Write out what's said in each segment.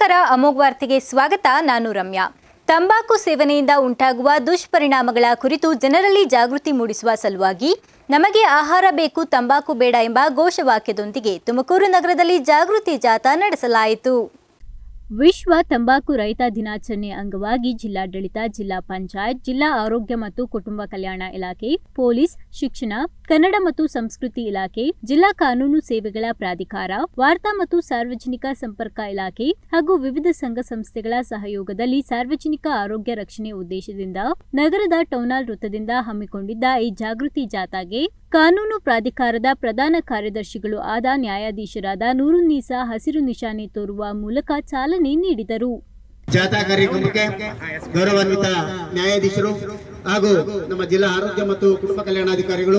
ನಮಸ್ಕಾರ ಅಮೋಘ್ ವಾರ್ತೆಗೆ ಸ್ವಾಗತ ನಾನು ರಮ್ಯಾ ತಂಬಾಕು ಸೇವನೆಯಿಂದ ಉಂಟಾಗುವ ದುಷ್ಪರಿಣಾಮಗಳ ಕುರಿತು ಜನರಲ್ಲಿ ಜಾಗೃತಿ ಮೂಡಿಸುವ ಸಲುವಾಗಿ ನಮಗೆ ಆಹಾರ ಬೇಕು ತಂಬಾಕು ಬೇಡ ಎಂಬ ಘೋಷವಾಕ್ಯದೊಂದಿಗೆ ತುಮಕೂರು ನಗರದಲ್ಲಿ ಜಾಗೃತಿ ಜಾಥಾ ನಡೆಸಲಾಯಿತು ವಿಶ್ವ ತಂಬಾಕು ರಹಿತ ದಿನಾಚರಣೆ ಅಂಗವಾಗಿ ಜಿಲ್ಲಾಡಳಿತ ಜಿಲ್ಲಾ ಪಂಚಾಯತ್ ಜಿಲ್ಲಾ ಆರೋಗ್ಯ ಮತ್ತು ಕುಟುಂಬ ಕಲ್ಯಾಣ ಇಲಾಖೆ ಪೊಲೀಸ್ ಶಿಕ್ಷಣ ಕನ್ನಡ ಮತ್ತು ಸಂಸ್ಕೃತಿ ಇಲಾಖೆ ಜಿಲ್ಲಾ ಕಾನೂನು ಸೇವೆಗಳ ಪ್ರಾಧಿಕಾರ ವಾರ್ತಾ ಮತ್ತು ಸಾರ್ವಜನಿಕ ಸಂಪರ್ಕ ಇಲಾಖೆ ಹಾಗೂ ವಿವಿಧ ಸಂಘ ಸಂಸ್ಥೆಗಳ ಸಹಯೋಗದಲ್ಲಿ ಸಾರ್ವಜನಿಕ ಆರೋಗ್ಯ ರಕ್ಷಣೆ ಉದ್ದೇಶದಿಂದ ನಗರದ ಟೌನಾಲ್ ವೃತ್ತದಿಂದ ಹಮ್ಮಿಕೊಂಡಿದ್ದ ಈ ಜಾಗೃತಿ ಜಾಥಾಗೆ ಕಾನೂನು ಪ್ರಾಧಿಕಾರದ ಪ್ರಧಾನ ಕಾರ್ಯದರ್ಶಿಗಳು ಆದ ನ್ಯಾಯಾಧೀಶರಾದ ನೂರುನ್ನೀಸಾ ಹಸಿರು ನಿಶಾನೆ ತೋರುವ ಮೂಲಕ ಚಾಲನೆ ನೀಡಿದರು ಜಾಥಾ ಕಾರ್ಯಕ್ರಮಕ್ಕೆ ಗೌರವಾನ್ವಿತ ನ್ಯಾಯಾಧೀಶರು ಹಾಗೂ ನಮ್ಮ ಜಿಲ್ಲಾ ಆರೋಗ್ಯ ಮತ್ತು ಕುಟುಂಬ ಕಲ್ಯಾಣಾಧಿಕಾರಿಗಳು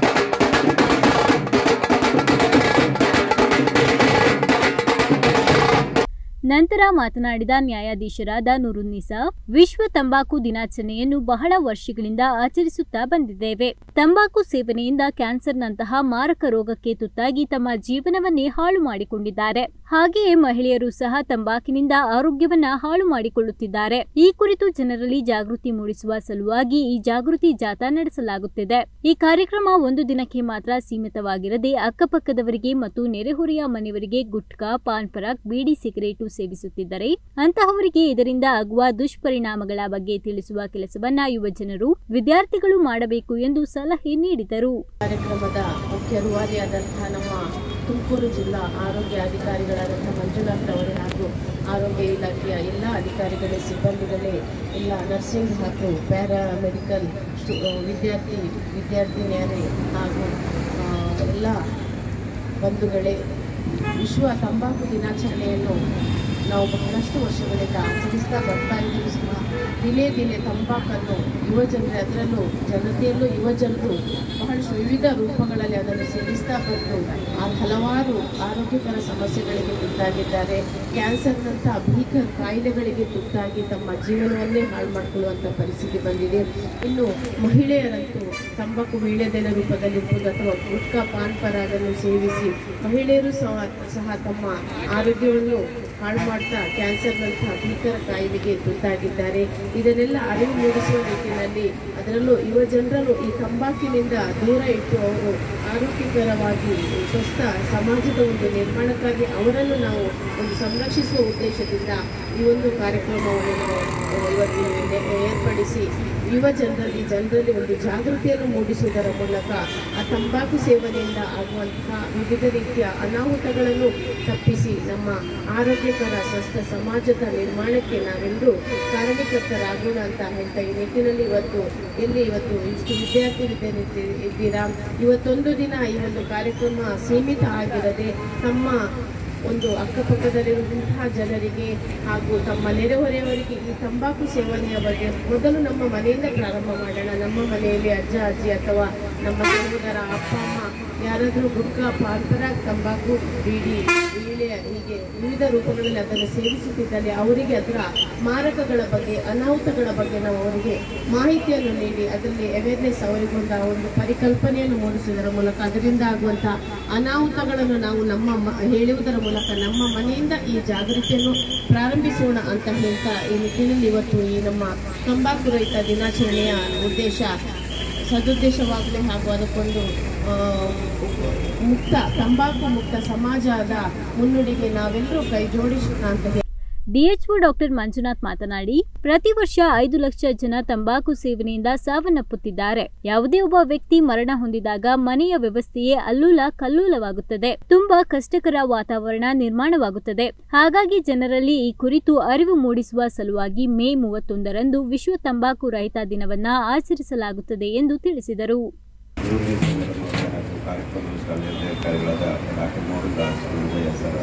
ನಂತರ ಮಾತನಾಡಿದ ನ್ಯಾಯಾಧೀಶರಾದ ನೂರುನ್ನಿಸಾ ವಿಶ್ವ ತಂಬಾಕು ದಿನಾಚರಣೆಯನ್ನು ಬಹಳ ವರ್ಷಗಳಿಂದ ಆಚರಿಸುತ್ತಾ ಬಂದಿದ್ದೇವೆ ತಂಬಾಕು ಸೇವನೆಯಿಂದ ಕ್ಯಾನ್ಸರ್ನಂತಹ ಮಾರಕ ರೋಗಕ್ಕೆ ತುತ್ತಾಗಿ ತಮ್ಮ ಜೀವನವನ್ನೇ ಹಾಳು ಮಾಡಿಕೊಂಡಿದ್ದಾರೆ ಹಾಗೆಯೇ ಮಹಿಳೆಯರು ಸಹ ತಂಬಾಕಿನಿಂದ ಆರೋಗ್ಯವನ್ನ ಹಾಳು ಮಾಡಿಕೊಳ್ಳುತ್ತಿದ್ದಾರೆ ಈ ಕುರಿತು ಜನರಲ್ಲಿ ಜಾಗೃತಿ ಮೂಡಿಸುವ ಸಲುವಾಗಿ ಈ ಜಾಗೃತಿ ಜಾಥಾ ನಡೆಸಲಾಗುತ್ತಿದೆ ಈ ಕಾರ್ಯಕ್ರಮ ಒಂದು ದಿನಕ್ಕೆ ಮಾತ್ರ ಸೀಮಿತವಾಗಿರದೆ ಅಕ್ಕಪಕ್ಕದವರಿಗೆ ಮತ್ತು ನೆರೆಹೊರೆಯ ಮನೆಯವರಿಗೆ ಗುಟ್ಕಾ ಪಾನ್ ಪರಾಗ್ ಬೀಡಿ ಸಿಗರೇಟು ಸೇವಿಸುತ್ತಿದ್ದರೆ ಅಂತಹವರಿಗೆ ಇದರಿಂದ ಆಗುವ ದುಷ್ಪರಿಣಾಮಗಳ ಬಗ್ಗೆ ತಿಳಿಸುವ ಕೆಲಸವನ್ನ ಯುವ ಜನರು ವಿದ್ಯಾರ್ಥಿಗಳು ಮಾಡಬೇಕು ಎಂದು ಸಲಹೆ ನೀಡಿದರು ಕಾರ್ಯಕ್ರಮದ ಮುಖ್ಯ ರೂವಾರಿಯಾದಂತಹ ನಮ್ಮ ತುಮಕೂರು ಜಿಲ್ಲಾ ಆರೋಗ್ಯ ಅಧಿಕಾರಿಗಳಾದಂತಹ ಮಂಜುನಾಥ್ ಅವರೇ ಹಾಗೂ ಆರೋಗ್ಯ ಇಲಾಖೆಯ ಎಲ್ಲ ಅಧಿಕಾರಿಗಳೇ ಸಿಬ್ಬಂದಿಗಳೇ ಎಲ್ಲ ನರ್ಸಿಂಗ್ ಹಾಗೂ ಪ್ಯಾರಾಮೆಡಿಕಲ್ ವಿದ್ಯಾರ್ಥಿ ವಿದ್ಯಾರ್ಥಿನಿಯರೇ ಹಾಗೂ ಆ, ಎಲ್ಲ ಬಂಧುಗಳೇ ವಿಶ್ವ ತಂಬಾಕು ದಿನಾಚರಣೆಯನ್ನು ನಾವು ಬಹಳಷ್ಟು ವರ್ಷಗಳಿಂದ ಆಚರಿಸ್ತಾ ಬರ್ತಾ ಇದ್ದೀವಿ ಸಹ ದಿನೇ ದಿನೇ ತಂಬಾಕನ್ನು ಯುವ ಜನರೇ ಅದರಲ್ಲೂ ಜನತೆಯಲ್ಲೂ ಯುವ ಜನರು ಬಹಳಷ್ಟು ವಿವಿಧ ರೂಪಗಳಲ್ಲಿ ಅದನ್ನು ಸೇವಿಸ್ತಾ ಬಂದು ಆ ಹಲವಾರು ಆರೋಗ್ಯಕರ ಸಮಸ್ಯೆಗಳಿಗೆ ತುತ್ತಾಗಿದ್ದಾರೆ ಕ್ಯಾನ್ಸರ್ನಂಥ ಭೀಕರ ಕಾಯಿಲೆಗಳಿಗೆ ತುತ್ತಾಗಿ ತಮ್ಮ ಜೀವನವನ್ನೇ ಹಾಳು ಮಾಡಿಕೊಳ್ಳುವಂಥ ಪರಿಸ್ಥಿತಿ ಬಂದಿದೆ ಇನ್ನು ಮಹಿಳೆಯರಂತೂ ತಂಬಾಕು ವೀಳ್ಯದೆಲೆ ರೂಪದಲ್ಲಿರ್ಬೋದು ಅಥವಾ ಗುಟ್ಕಾ ಪಾನ್ ಪರಾಗನ್ನು ಸೇವಿಸಿ ಮಹಿಳೆಯರು ಸಹ ಸಹ ತಮ್ಮ ಆರೋಗ್ಯವನ್ನು ಹಾಳು ಮಾಡ್ತಾ ಕ್ಯಾನ್ಸರ್ನಂತಹ ಭೀಕರ ಕಾಯಿಲೆಗೆ ತುತ್ತಾಗಿದ್ದಾರೆ ಇದನ್ನೆಲ್ಲ ಅರಿವು ಮೂಡಿಸುವ ನಿಟ್ಟಿನಲ್ಲಿ ಅದರಲ್ಲೂ ಯುವ ಜನರನ್ನು ಈ ತಂಬಾಕಿನಿಂದ ದೂರ ಇಟ್ಟು ಅವರು ಆರೋಗ್ಯಕರವಾಗಿ ಸ್ವಸ್ಥ ಸಮಾಜದ ಒಂದು ನಿರ್ಮಾಣಕ್ಕಾಗಿ ಅವರನ್ನು ನಾವು ಒಂದು ಸಂರಕ್ಷಿಸುವ ಉದ್ದೇಶದಿಂದ ಈ ಒಂದು ಕಾರ್ಯಕ್ರಮವನ್ನು ನಾವು ಆ, ಇವತ್ತು ನೆ- ಏರ್ಪಡಿಸಿ ಯುವ ಜನರಲ್ಲಿ ಜನರಲ್ಲಿ ಒಂದು ಜಾಗೃತಿಯನ್ನು ಮೂಡಿಸುವುದರ ಮೂಲಕ ಆ ತಂಬಾಕು ಸೇವನೆಯಿಂದ ಆಗುವಂತಹ ವಿವಿಧ ರೀತಿಯ ಅನಾಹುತಗಳನ್ನು ತಪ್ಪಿಸಿ ನಮ್ಮ ಆರೋಗ್ಯಕರ ಸ್ವಸ್ಥ ಸಮಾಜದ ನಿರ್ಮಾಣಕ್ಕೆ ನಾವೆಲ್ಲರೂ ಕಾರಣೀಕರ್ತರಾಗೋಣ ಅಂತ ಹೇಳ್ತಾ ಈ ನಿಟ್ಟಿನಲ್ಲಿ ಇವತ್ತು ಎಲ್ಲಿ ಇವತ್ತು ಇಷ್ಟು ವಿದ್ಯಾರ್ಥಿ ವಿದ್ಯಾರ್ಥಿ ಇದ್ದೀರಾ ಇವತ್ತೊಂದು ದಿನ ಈ ಒಂದು ಕಾರ್ಯಕ್ರಮ ಸೀಮಿತ ಆಗಿರದೆ ತಮ್ಮ ಒಂದು ಅಕ್ಕಪಕ್ಕದಲ್ಲಿರುವಂತಹ ಜನರಿಗೆ ಹಾಗೂ ತಮ್ಮ ನೆರೆಹೊರೆಯವರಿಗೆ ಈ ತಂಬಾಕು ಸೇವನೆಯ ಬಗ್ಗೆ ಮೊದಲು ನಮ್ಮ ಮನೆಯಿಂದ ಪ್ರಾರಂಭ ಮಾಡೋಣ ನಮ್ಮ ಮನೆಯಲ್ಲಿ ಅಜ್ಜ ಅಜ್ಜಿ ಅಥವಾ ನಮ್ಮ ಸಹೋದರ ಅಪ್ಪ ಅಮ್ಮ ಯಾರಾದರೂ ಗುಟ್ಕಾ ಪಾನ್ಪರ ತಂಬಾಕು ಬೀಡಿ ವೀಳ್ಯ ಹೀಗೆ ವಿವಿಧ ರೂಪಗಳಲ್ಲಿ ಅದನ್ನು ಸೇವಿಸುತ್ತಿದ್ದಲ್ಲಿ ಅವರಿಗೆ ಅದರ ಮಾರಕಗಳ ಬಗ್ಗೆ ಅನಾಹುತಗಳ ಬಗ್ಗೆ ನಾವು ಅವರಿಗೆ ಮಾಹಿತಿಯನ್ನು ನೀಡಿ ಅದರಲ್ಲಿ ಅವೇರ್ನೆಸ್ ಅವರಿಗೊಂದ ಒಂದು ಪರಿಕಲ್ಪನೆಯನ್ನು ಮೂಡಿಸುವುದರ ಮೂಲಕ ಅದರಿಂದ ಆಗುವಂಥ ಅನಾಹುತಗಳನ್ನು ನಾವು ನಮ್ಮ ಮ- ಹೇಳುವುದರ ಮೂಲಕ ನಮ್ಮ ಮನೆಯಿಂದ ಈ ಜಾಗೃತಿಯನ್ನು ಪ್ರಾರಂಭಿಸೋಣ ಅಂತ ಹೇಳ್ತಾ ಈ ನಿಟ್ಟಿನಲ್ಲಿ ಇವತ್ತು ಈ ನಮ್ಮ ತಂಬಾಕು ರಹಿತ ದಿನಾಚರಣೆಯ ಉದ್ದೇಶ ಸದುದ್ದೇಶವಾಗಲಿ ಹಾಗೂ ಅದಕ್ಕೊಂದು ಆ, ಮುಕ್ತ ತಂಬಾಕು ಮುಕ್ತ ಸಮಾಜದ ಮುನ್ನುಡಿಗೆ ನಾವೆಲ್ಲರೂ ಕೈ ಜೋಡಿಸೋಣ ಅಂತ ಹೇಳಿ ಡಿಎಚ್ಒ ಡಾಕ್ಟರ್ ಮಂಜುನಾಥ್ ಮಾತನಾಡಿ ಪ್ರತಿ ವರ್ಷ ಐದು ಲಕ್ಷ ಜನ ತಂಬಾಕು ಸೇವನೆಯಿಂದ ಸಾವನ್ನಪ್ಪುತ್ತಿದ್ದಾರೆ ಯಾವುದೇ ಒಬ್ಬ ವ್ಯಕ್ತಿ ಮರಣ ಹೊಂದಿದಾಗ ಮನೆಯ ವ್ಯವಸ್ಥೆಯೇ ಅಲ್ಲೂಲ ಕಲ್ಲೂಲವಾಗುತ್ತದೆ ತುಂಬಾ ಕಷ್ಟಕರ ವಾತಾವರಣ ನಿರ್ಮಾಣವಾಗುತ್ತದೆ ಹಾಗಾಗಿ ಜನರಲ್ಲಿ ಈ ಕುರಿತು ಅರಿವು ಮೂಡಿಸುವ ಸಲುವಾಗಿ ಮೇ ಮೂವತ್ತೊಂದರಂದು ವಿಶ್ವ ತಂಬಾಕು ರಹಿತ ದಿನವನ್ನ ಆಚರಿಸಲಾಗುತ್ತದೆ ಎಂದು ತಿಳಿಸಿದರು ಕಾರ್ಯಕ್ರಮ ಅಧಿಕಾರಿಗಳಾದ ಡಾಕ್ಟರ್ ಮೋಹನ್ ದಾಸ್ ವಿಜಯ ಸರ್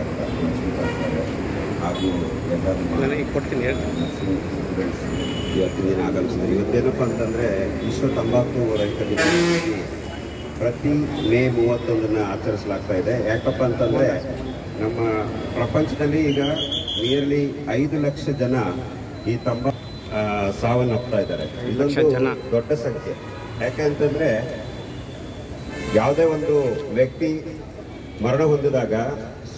ಹಾಗೂ ಎಲ್ಲರೂ ನರ್ಸಿಂಗ್ ಸ್ಟೂಡೆಂಟ್ಸ್ ಇವತ್ತಿನ ಆಗಮಿಸಿದ್ದಾರೆ ಇವತ್ತೇನಪ್ಪ ಅಂತಂದರೆ ವಿಶ್ವ ತಂಬಾಕು ರಹಿತ ದಿನವಾಗಿ ಪ್ರತಿ ಮೇ ಮೂವತ್ತೊಂದನ್ನು ಆಚರಿಸಲಾಗ್ತಾ ಇದೆ ಯಾಕಪ್ಪ ಅಂತಂದರೆ ನಮ್ಮ ಪ್ರಪಂಚದಲ್ಲಿ ಈಗ ನಿಯರ್ಲಿ ಐದು ಲಕ್ಷ ಜನ ಈ ತಂಬಾಕು ಆ, ಸಾವನ್ನಪ್ತಾ ಇದ್ದಾರೆ ಇದೊಂದು ದೊಡ್ಡ ಸಂಖ್ಯೆ ಯಾಕೆಂತಂದರೆ ಯಾವುದೇ ಒಂದು ವ್ಯಕ್ತಿ ಮರಣ ಹೊಂದಿದಾಗ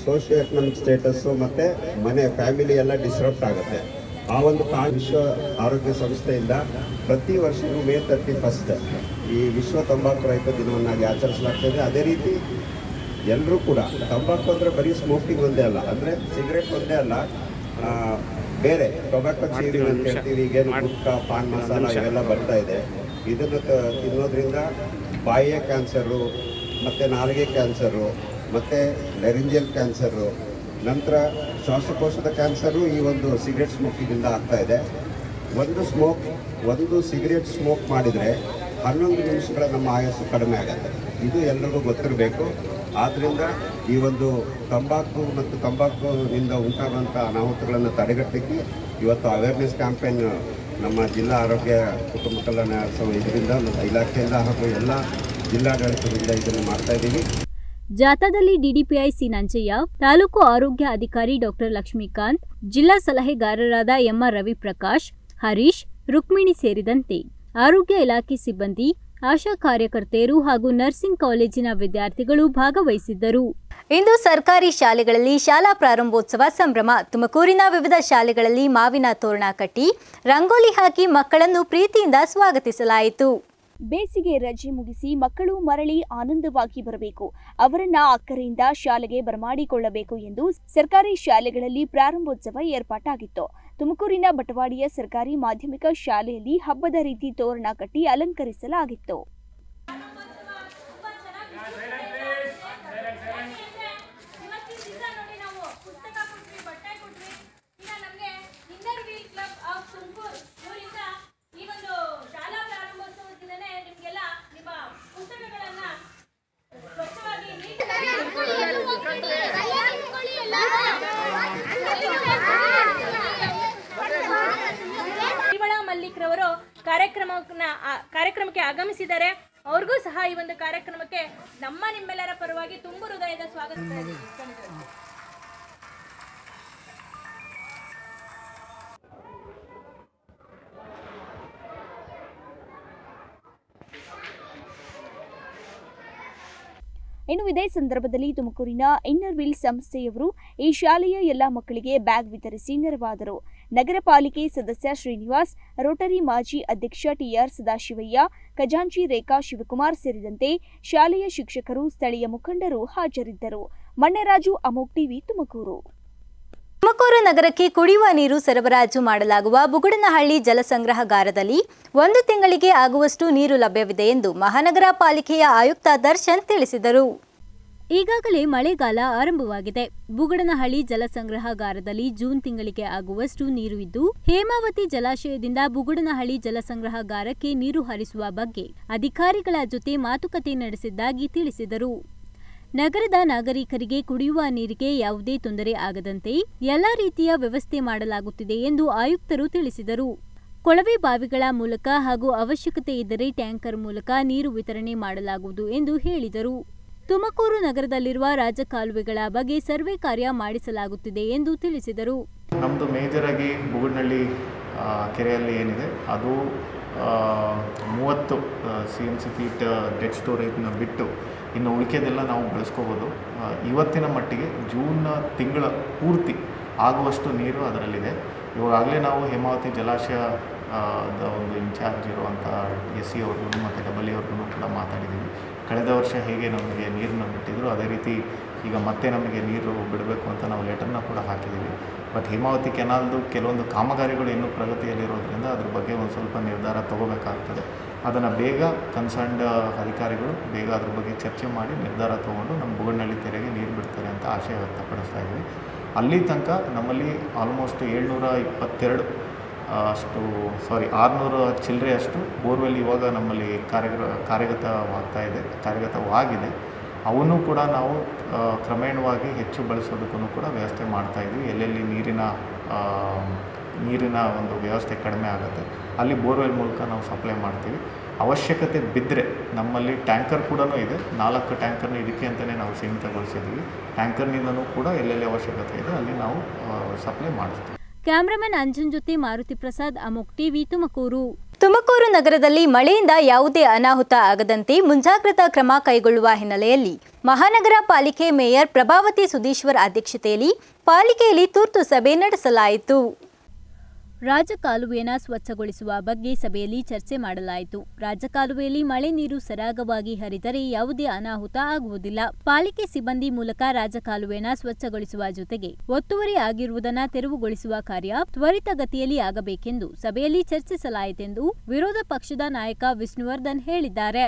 ಸೋಷಿಯೋ ಎಕನಾಮಿಕ್ ಸ್ಟೇಟಸ್ಸು ಮತ್ತು ಮನೆ ಫ್ಯಾಮಿಲಿ ಎಲ್ಲ ಡಿಸ್ಟರ್ಬ್ ಆಗುತ್ತೆ ಆ ಒಂದು ಕಾ ವಿಶ್ವ ಆರೋಗ್ಯ ಸಂಸ್ಥೆಯಿಂದ ಪ್ರತಿ ವರ್ಷವೂ ಮೇ ತರ್ಟಿ ಫಸ್ಟ್ ಈ ವಿಶ್ವ ತಂಬಾಕು ರಹಿತ ದಿನವನ್ನಾಗಿ ಆಚರಿಸಲಾಗ್ತದೆ ಅದೇ ರೀತಿ ಎಲ್ಲರೂ ಕೂಡ ತಂಬಾಕು ಅಂದರೆ ಬರೀ ಸ್ಮೋಕಿಂಗ್ ಒಂದೇ ಅಲ್ಲ ಅಂದರೆ ಸಿಗರೆಟ್ ಒಂದೇ ಅಲ್ಲ ಆ, ಬೇರೆ ಟೊಬ್ಯಾಕೊ ಚೀವಿಂಗ್ ಅಂತ ಹೇಳ್ತೀವಿ ಈಗೇನು ಗುಟ್ಕಾ ಪಾನ್ ಮಸಾಲ ಇವೆಲ್ಲ ಬರ್ತಾ ಇದೆ ಇದನ್ನು ತ- ತಿನ್ನೋದ್ರಿಂದ ಬಾಯಿಯ ಕ್ಯಾನ್ಸರು ಮತ್ತು ನಾಲಿಗೆ ಕ್ಯಾನ್ಸರು ಮತ್ತು ಲೆರಿಂಜಿಯಲ್ ಕ್ಯಾನ್ಸರು ನಂತರ ಶ್ವಾಸಕೋಶದ ಕ್ಯಾನ್ಸರು ಈ ಒಂದು ಸಿಗರೆಟ್ ಸ್ಮೋಕಿಂಗಿಂದ ಆಗ್ತಾ ಇದೆ ಒಂದು ಸ್ಮೋಕ್ ಒಂದು ಸಿಗರೆಟ್ ಸ್ಮೋಕ್ ಮಾಡಿದರೆ ಹನ್ನೊಂದು ನಿಮಿಷಗಳ ನಮ್ಮ ಆಯಸ್ಸು ಕಡಿಮೆ ಆಗುತ್ತೆ ಇದು ಎಲ್ರಿಗೂ ಗೊತ್ತಿರಬೇಕು ಆದ್ದರಿಂದ ಈ ಒಂದು ತಂಬಾಕು ಮತ್ತು ತಂಬಾಕುನಿಂದ ಉಂಟಾಗುವಂಥ ಅನಾಹುತಗಳನ್ನು ತಡೆಗಟ್ಟಲಿಕ್ಕೆ ಇವತ್ತು ಅವೇರ್ನೆಸ್ ಕ್ಯಾಂಪೇನ್ ನಮ್ಮ ಜಿಲ್ಲಾ ಆರೋಗ್ಯ ಕುಟುಂಬ ಕಲ್ಯಾಣ ಸ- ಇದರಿಂದ ಮತ್ತು ಇಲಾಖೆಯಿಂದ ಹಾಗೂ ಎಲ್ಲ ಜಿಲ್ಲಾಡಳಿತದಿಂದ ಇದನ್ನು ಮಾಡ್ತಾ ಇದ್ದೀವಿ ಜಾಥಾದಲ್ಲಿ ಡಿಡಿಪಿಐ ಸಿ ನಂಜಯ್ಯ ತಾಲೂಕು ಆರೋಗ್ಯ ಅಧಿಕಾರಿ ಡಾಕ್ಟರ್ ಲಕ್ಷ್ಮೀಕಾಂತ್ ಜಿಲ್ಲಾ ಸಲಹೆಗಾರರಾದ ಎಂಆರ್ ರವಿಪ್ರಕಾಶ್ ಹರೀಶ್ ರುಕ್ಮಿಣಿ ಸೇರಿದಂತೆ ಆರೋಗ್ಯ ಇಲಾಖೆ ಸಿಬ್ಬಂದಿ ಆಶಾ ಕಾರ್ಯಕರ್ತೆಯರು ಹಾಗೂ ನರ್ಸಿಂಗ್ ಕಾಲೇಜಿನ ವಿದ್ಯಾರ್ಥಿಗಳು ಭಾಗವಹಿಸಿದ್ದರು ಇಂದು ಸರ್ಕಾರಿ ಶಾಲೆಗಳಲ್ಲಿ ಶಾಲಾ ಪ್ರಾರಂಭೋತ್ಸವ ಸಂಭ್ರಮ ತುಮಕೂರಿನ ವಿವಿಧ ಶಾಲೆಗಳಲ್ಲಿ ಮಾವಿನ ತೋರಣ ಕಟ್ಟಿ ರಂಗೋಲಿ ಹಾಕಿ ಮಕ್ಕಳನ್ನು ಪ್ರೀತಿಯಿಂದ ಸ್ವಾಗತಿಸಲಾಯಿತು ಬೇಸಿಗೆ ರಜೆ ಮುಗಿಸಿ ಮಕ್ಕಳು ಮರಳಿ ಆನಂದವಾಗಿ ಬರಬೇಕು ಅವರನ್ನ ಅಕ್ಕರೆಯಿಂದ ಶಾಲೆಗೆ ಬರಮಾಡಿಕೊಳ್ಳಬೇಕು ಎಂದು ಸರ್ಕಾರಿ ಶಾಲೆಗಳಲ್ಲಿ ಪ್ರಾರಂಭೋತ್ಸವ ಏರ್ಪಾಟಾಗಿತ್ತು ತುಮಕೂರಿನ ಬಟವಾಡಿಯ ಸರ್ಕಾರಿ ಮಾಧ್ಯಮಿಕ ಶಾಲೆಯಲ್ಲಿ ಹಬ್ಬದ ರೀತಿ ತೋರಣ ಕಟ್ಟಿ ಅಲಂಕರಿಸಲಾಗಿತ್ತು ಇವತ್ತಿನ ದಿವಸ ನೋಡಿ ನಾವು ಪುಸ್ತಕ ಕೊಟ್ವಿ ಬಟ್ಟೆ ಕೊಟ್ವಿ ಈಗ ನಮಗೆ Inner Wheel Club of Tumakuru ಇವರಿಂದ ಈ ಒಂದು ಶಾಲಾ ಪ್ರಾರಂಭೋತ್ಸವದ ದಿನನೇ ನಿಮಗೆಲ್ಲ ನಿಮ್ಮ ಪುಸ್ತಕಗಳನ್ನ ಸ್ವಚ್ಛವಾಗಿ ಶ್ರೀವಳ ಮಲ್ಲಿಕ್ರವರು ಕಾರ್ಯಕ್ರಮಕ್ಕೆ ಕಾರ್ಯಕ್ರಮಕ್ಕೆ ಆಗಮಿಸಿದ್ದಾರೆ ಅವ್ರಿಗೂ ಸಹ ಈ ಒಂದು ಕಾರ್ಯಕ್ರಮಕ್ಕೆ ನಮ್ಮ ನಿಮ್ಮೆಲ್ಲರ ಪರವಾಗಿ ತುಂಬು ಹೃದಯದ ಸ್ವಾಗತ ಇನ್ನು ಇದೇ ಸಂದರ್ಭದಲ್ಲಿ ತುಮಕೂರಿನ ಇನ್ನರ್ ವೀಲ್ ಸಂಸ್ಥೆಯವರು ಈ ಶಾಲೆಯ ಎಲ್ಲ ಮಕ್ಕಳಿಗೆ ಬ್ಯಾಗ್ ವಿತರಿಸಿ ನೆರವಾದರು ನಗರ ಪಾಲಿಕೆ ಸದಸ್ಯ ಶ್ರೀನಿವಾಸ್ ರೋಟರಿ ಮಾಜಿ ಅಧ್ಯಕ್ಷ ಟಿಆರ್ ಸದಾಶಿವಯ್ಯ ಖಜಾಂಚಿ ರೇಖಾ ಶಿವಕುಮಾರ್ ಸೇರಿದಂತೆ ಶಾಲೆಯ ಶಿಕ್ಷಕರು ಸ್ಥಳೀಯ ಮುಖಂಡರು ಹಾಜರಿದ್ದರು ಮಣ್ಣರಾಜು ಅಮೋಕ್ ಟಿವಿ ತುಮಕೂರು ತುಮಕೂರು ನಗರಕ್ಕೆ ಕುಡಿಯುವ ನೀರು ಸರಬರಾಜು ಮಾಡಲಾಗುವ ಬುಗುಡನಹಳ್ಳಿ ಜಲಸಂಗ್ರಹಗಾರದಲ್ಲಿ ಒಂದು ತಿಂಗಳಿಗೆ ಆಗುವಷ್ಟು ನೀರು ಲಭ್ಯವಿದೆ ಎಂದು ಮಹಾನಗರ ಪಾಲಿಕೆಯ ಆಯುಕ್ತ ದರ್ಶನ್ ತಿಳಿಸಿದರು ಈಗಾಗಲೇ ಮಳೆಗಾಲ ಆರಂಭವಾಗಿದೆ ಬುಗಡನಹಳ್ಳಿ ಜಲಸಂಗ್ರಹಗಾರದಲ್ಲಿ ಜೂನ್ ತಿಂಗಳಿಗೆ ಆಗುವಷ್ಟು ನೀರು ಇದ್ದು ಹೇಮಾವತಿ ಜಲಾಶಯದಿಂದ ಬುಗುಡನಹಳ್ಳಿ ಜಲಸಂಗ್ರಹಗಾರಕ್ಕೆ ನೀರು ಹರಿಸುವ ಬಗ್ಗೆ ಅಧಿಕಾರಿಗಳ ಜೊತೆ ಮಾತುಕತೆ ನಡೆಸಿದ್ದಾಗಿ ತಿಳಿಸಿದರು ನಗರದ ನಾಗರಿಕರಿಗೆ ಕುಡಿಯುವ ನೀರಿಗೆ ಯಾವುದೇ ತೊಂದರೆ ಆಗದಂತೆ ಎಲ್ಲ ರೀತಿಯ ವ್ಯವಸ್ಥೆ ಮಾಡಲಾಗುತ್ತಿದೆ ಎಂದು ಆಯುಕ್ತರು ತಿಳಿಸಿದರು ಕೊಳವೆ ಬಾವಿಗಳ ಮೂಲಕ ಹಾಗೂ ಅವಶ್ಯಕತೆ ಇದ್ದರೆ ಟ್ಯಾಂಕರ್ ಮೂಲಕ ನೀರು ವಿತರಣೆ ಮಾಡಲಾಗುವುದು ಎಂದು ಹೇಳಿದರು ತುಮಕೂರು ನಗರದಲ್ಲಿರುವ ರಾಜಕಾಲುವೆಗಳ ಬಗ್ಗೆ ಸರ್ವೆ ಕಾರ್ಯ ಮಾಡಿಸಲಾಗುತ್ತಿದೆ ಎಂದು ತಿಳಿಸಿದರು ನಮ್ಮದು ಮೇಜರಾಗಿ ಬುಗುಡ್ನಳ್ಳಿ ಆ, ಕೆರೆಯಲ್ಲಿ ಏನಿದೆ ಅದು ಆ, ಮೂವತ್ತು C M C feet dead ಸ್ಟೋರೇಜ್ನ ಬಿಟ್ಟು ಇನ್ನು ಉಳಿಕೆದೆಲ್ಲ ನಾವು ಬಳಸ್ಕೋಬೋದು ಆ, ಇವತ್ತಿನ ಮಟ್ಟಿಗೆ ಜೂನ್ ತಿಂಗಳ ಪೂರ್ತಿ ಆಗುವಷ್ಟು ನೀರು ಅದರಲ್ಲಿದೆ ಇವಾಗಲೇ ನಾವು ಹೇಮಾವತಿ ಜಲಾಶಯ ಆ, ದ ಒಂದು ಇನ್ಚಾರ್ಜ್ ಇರುವಂಥ ಎಸ್ ಸಿ ಅವ್ರಿಗೂ ಮತ್ತು ಡಬಲ್ ಇ ಅವ್ರಿಗೂ ಕೂಡ ಮಾತಾಡಿದ್ದೀವಿ ಕಳೆದ ವರ್ಷ ಹೇಗೆ ನಮಗೆ ನೀರನ್ನು ಬಿಟ್ಟಿದ್ರು ಅದೇ ರೀತಿ ಈಗ ಮತ್ತೆ ನಮಗೆ ನೀರು ಬಿಡಬೇಕು ಅಂತ ನಾವು ಲೆಟರ್ನ ಕೂಡ ಹಾಕಿದ್ದೀವಿ ಬಟ್ ಹೇಮಾವತಿ ಕೆನಾಲ್ದು ಕೆಲವೊಂದು ಕಾಮಗಾರಿಗಳು ಇನ್ನೂ ಪ್ರಗತಿಯಲ್ಲಿರೋದ್ರಿಂದ ಅದ್ರ ಬಗ್ಗೆ ಒಂದು ಸ್ವಲ್ಪ ನಿರ್ಧಾರ ತಗೋಬೇಕಾಗ್ತದೆ ಅದನ್ನು ಬೇಗ ಕನ್ಸರ್ನ್ಡ್ ಅಧಿಕಾರಿಗಳು ಬೇಗ ಅದ್ರ ಬಗ್ಗೆ ಚರ್ಚೆ ಮಾಡಿ ನಿರ್ಧಾರ ತೊಗೊಂಡು ನಮ್ಮ ಬುಗಡ್ನಳ್ಳಿ ಕೆರೆಗೆ ನೀರು ಬಿಡ್ತಾರೆ ಅಂತ ಆಶಯ ವ್ಯಕ್ತಪಡಿಸ್ತಾ ಇದ್ವಿ ಅಲ್ಲಿ ತನಕ ನಮ್ಮಲ್ಲಿ ಆಲ್ಮೋಸ್ಟ್ ಏಳ್ನೂರ ಇಪ್ಪತ್ತೆರಡು ಆ, ಅಷ್ಟು ಸಾರಿ ಆರುನೂರು ಚಿಲ್ಲರೆ ಅಷ್ಟು ಬೋರ್ವೆಲ್ ಇವಾಗ ನಮ್ಮಲ್ಲಿ ಕಾರ್ಯ ಕಾರ್ಯಗತವಾಗ್ತಾ ಇದೆ ಕಾರ್ಯಗತವಾಗಿದೆ ಅವನ್ನು ಕೂಡ ನಾವು ಆ, ಕ್ರಮೇಣವಾಗಿ ಹೆಚ್ಚು ಬಳಸೋದಕ್ಕೂ ಕೂಡ ವ್ಯವಸ್ಥೆ ಮಾಡ್ತಾ ಇದ್ವಿ ಎಲ್ಲೆಲ್ಲಿ ನೀರಿನ ಆ, ನೀರಿನ ಒಂದು ವ್ಯವಸ್ಥೆ ಕಡಿಮೆ ಆಗುತ್ತೆ ಅಲ್ಲಿ ಬೋರ್ವೆಲ್ ಮೂಲಕ ನಾವು ಸಪ್ಲೈ ಮಾಡ್ತೀವಿ ಅವಶ್ಯಕತೆ ಬಿದ್ದರೆ ನಮ್ಮಲ್ಲಿ ಟ್ಯಾಂಕರ್ ಕೂಡ ಇದೆ ನಾಲ್ಕು ಟ್ಯಾಂಕರ್ನ ಇದಕ್ಕೆ ಅಂತಲೇ ನಾವು ಸೀಮಿತಗೊಳಿಸಿದ್ವಿ ಟ್ಯಾಂಕರ್ನಿಂದನೂ ಕೂಡ ಎಲ್ಲೆಲ್ಲಿ ಅವಶ್ಯಕತೆ ಇದೆ ಅಲ್ಲಿ ನಾವು ಸಪ್ಲೈ ಮಾಡಿಸ್ತೀವಿ ಕ್ಯಾಮರಾಮನ್ ಅಂಜನ್ ಜೊತೆ ಮಾರುತಿ ಪ್ರಸಾದ್ ಅಮೋಕ್ ಟಿವಿ ತುಮಕೂರು ತುಮಕೂರು ನಗರದಲ್ಲಿ ಮಳೆಯಿಂದ ಯಾವುದೇ ಅನಾಹುತ ಆಗದಂತೆ ಮುಂಜಾಗ್ರತಾ ಕ್ರಮ ಕೈಗೊಳ್ಳುವ ಹಿನ್ನೆಲೆಯಲ್ಲಿ ಮಹಾನಗರ ಪಾಲಿಕೆ ಮೇಯರ್ ಪ್ರಭಾವತಿ ಸುಧೀಶ್ವರ್ ಅಧ್ಯಕ್ಷತೆಯಲ್ಲಿ ಪಾಲಿಕೆಯಲ್ಲಿ ತುರ್ತು ಸಭೆ ನಡೆಸಲಾಯಿತು ರಾಜಕಾಲುವೆಯನ್ನು ಸ್ವಚ್ಛಗೊಳಿಸುವ ಬಗ್ಗೆ ಸಭೆಯಲ್ಲಿ ಚರ್ಚೆ ಮಾಡಲಾಯಿತು ರಾಜಕಾಲುವೆಯಲ್ಲಿ ಮಳೆ ನೀರು ಸರಾಗವಾಗಿ ಹರಿದರೆ ಯಾವುದೇ ಅನಾಹುತ ಆಗುವುದಿಲ್ಲ ಪಾಲಿಕೆ ಸಿಬ್ಬಂದಿ ಮೂಲಕ ರಾಜಕಾಲುವೆಯನ್ನು ಸ್ವಚ್ಛಗೊಳಿಸುವ ಜೊತೆಗೆ ಒತ್ತುವರಿ ಆಗಿರುವುದನ್ನು ತೆರವುಗೊಳಿಸುವ ಕಾರ್ಯ ತ್ವರಿತಗತಿಯಲ್ಲಿ ಆಗಬೇಕೆಂದು ಸಭೆಯಲ್ಲಿ ಚರ್ಚಿಸಲಾಯಿತೆಂದು ವಿರೋಧ ಪಕ್ಷದ ನಾಯಕ ವಿಷ್ಣುವರ್ಧನ್ ಹೇಳಿದ್ದಾರೆ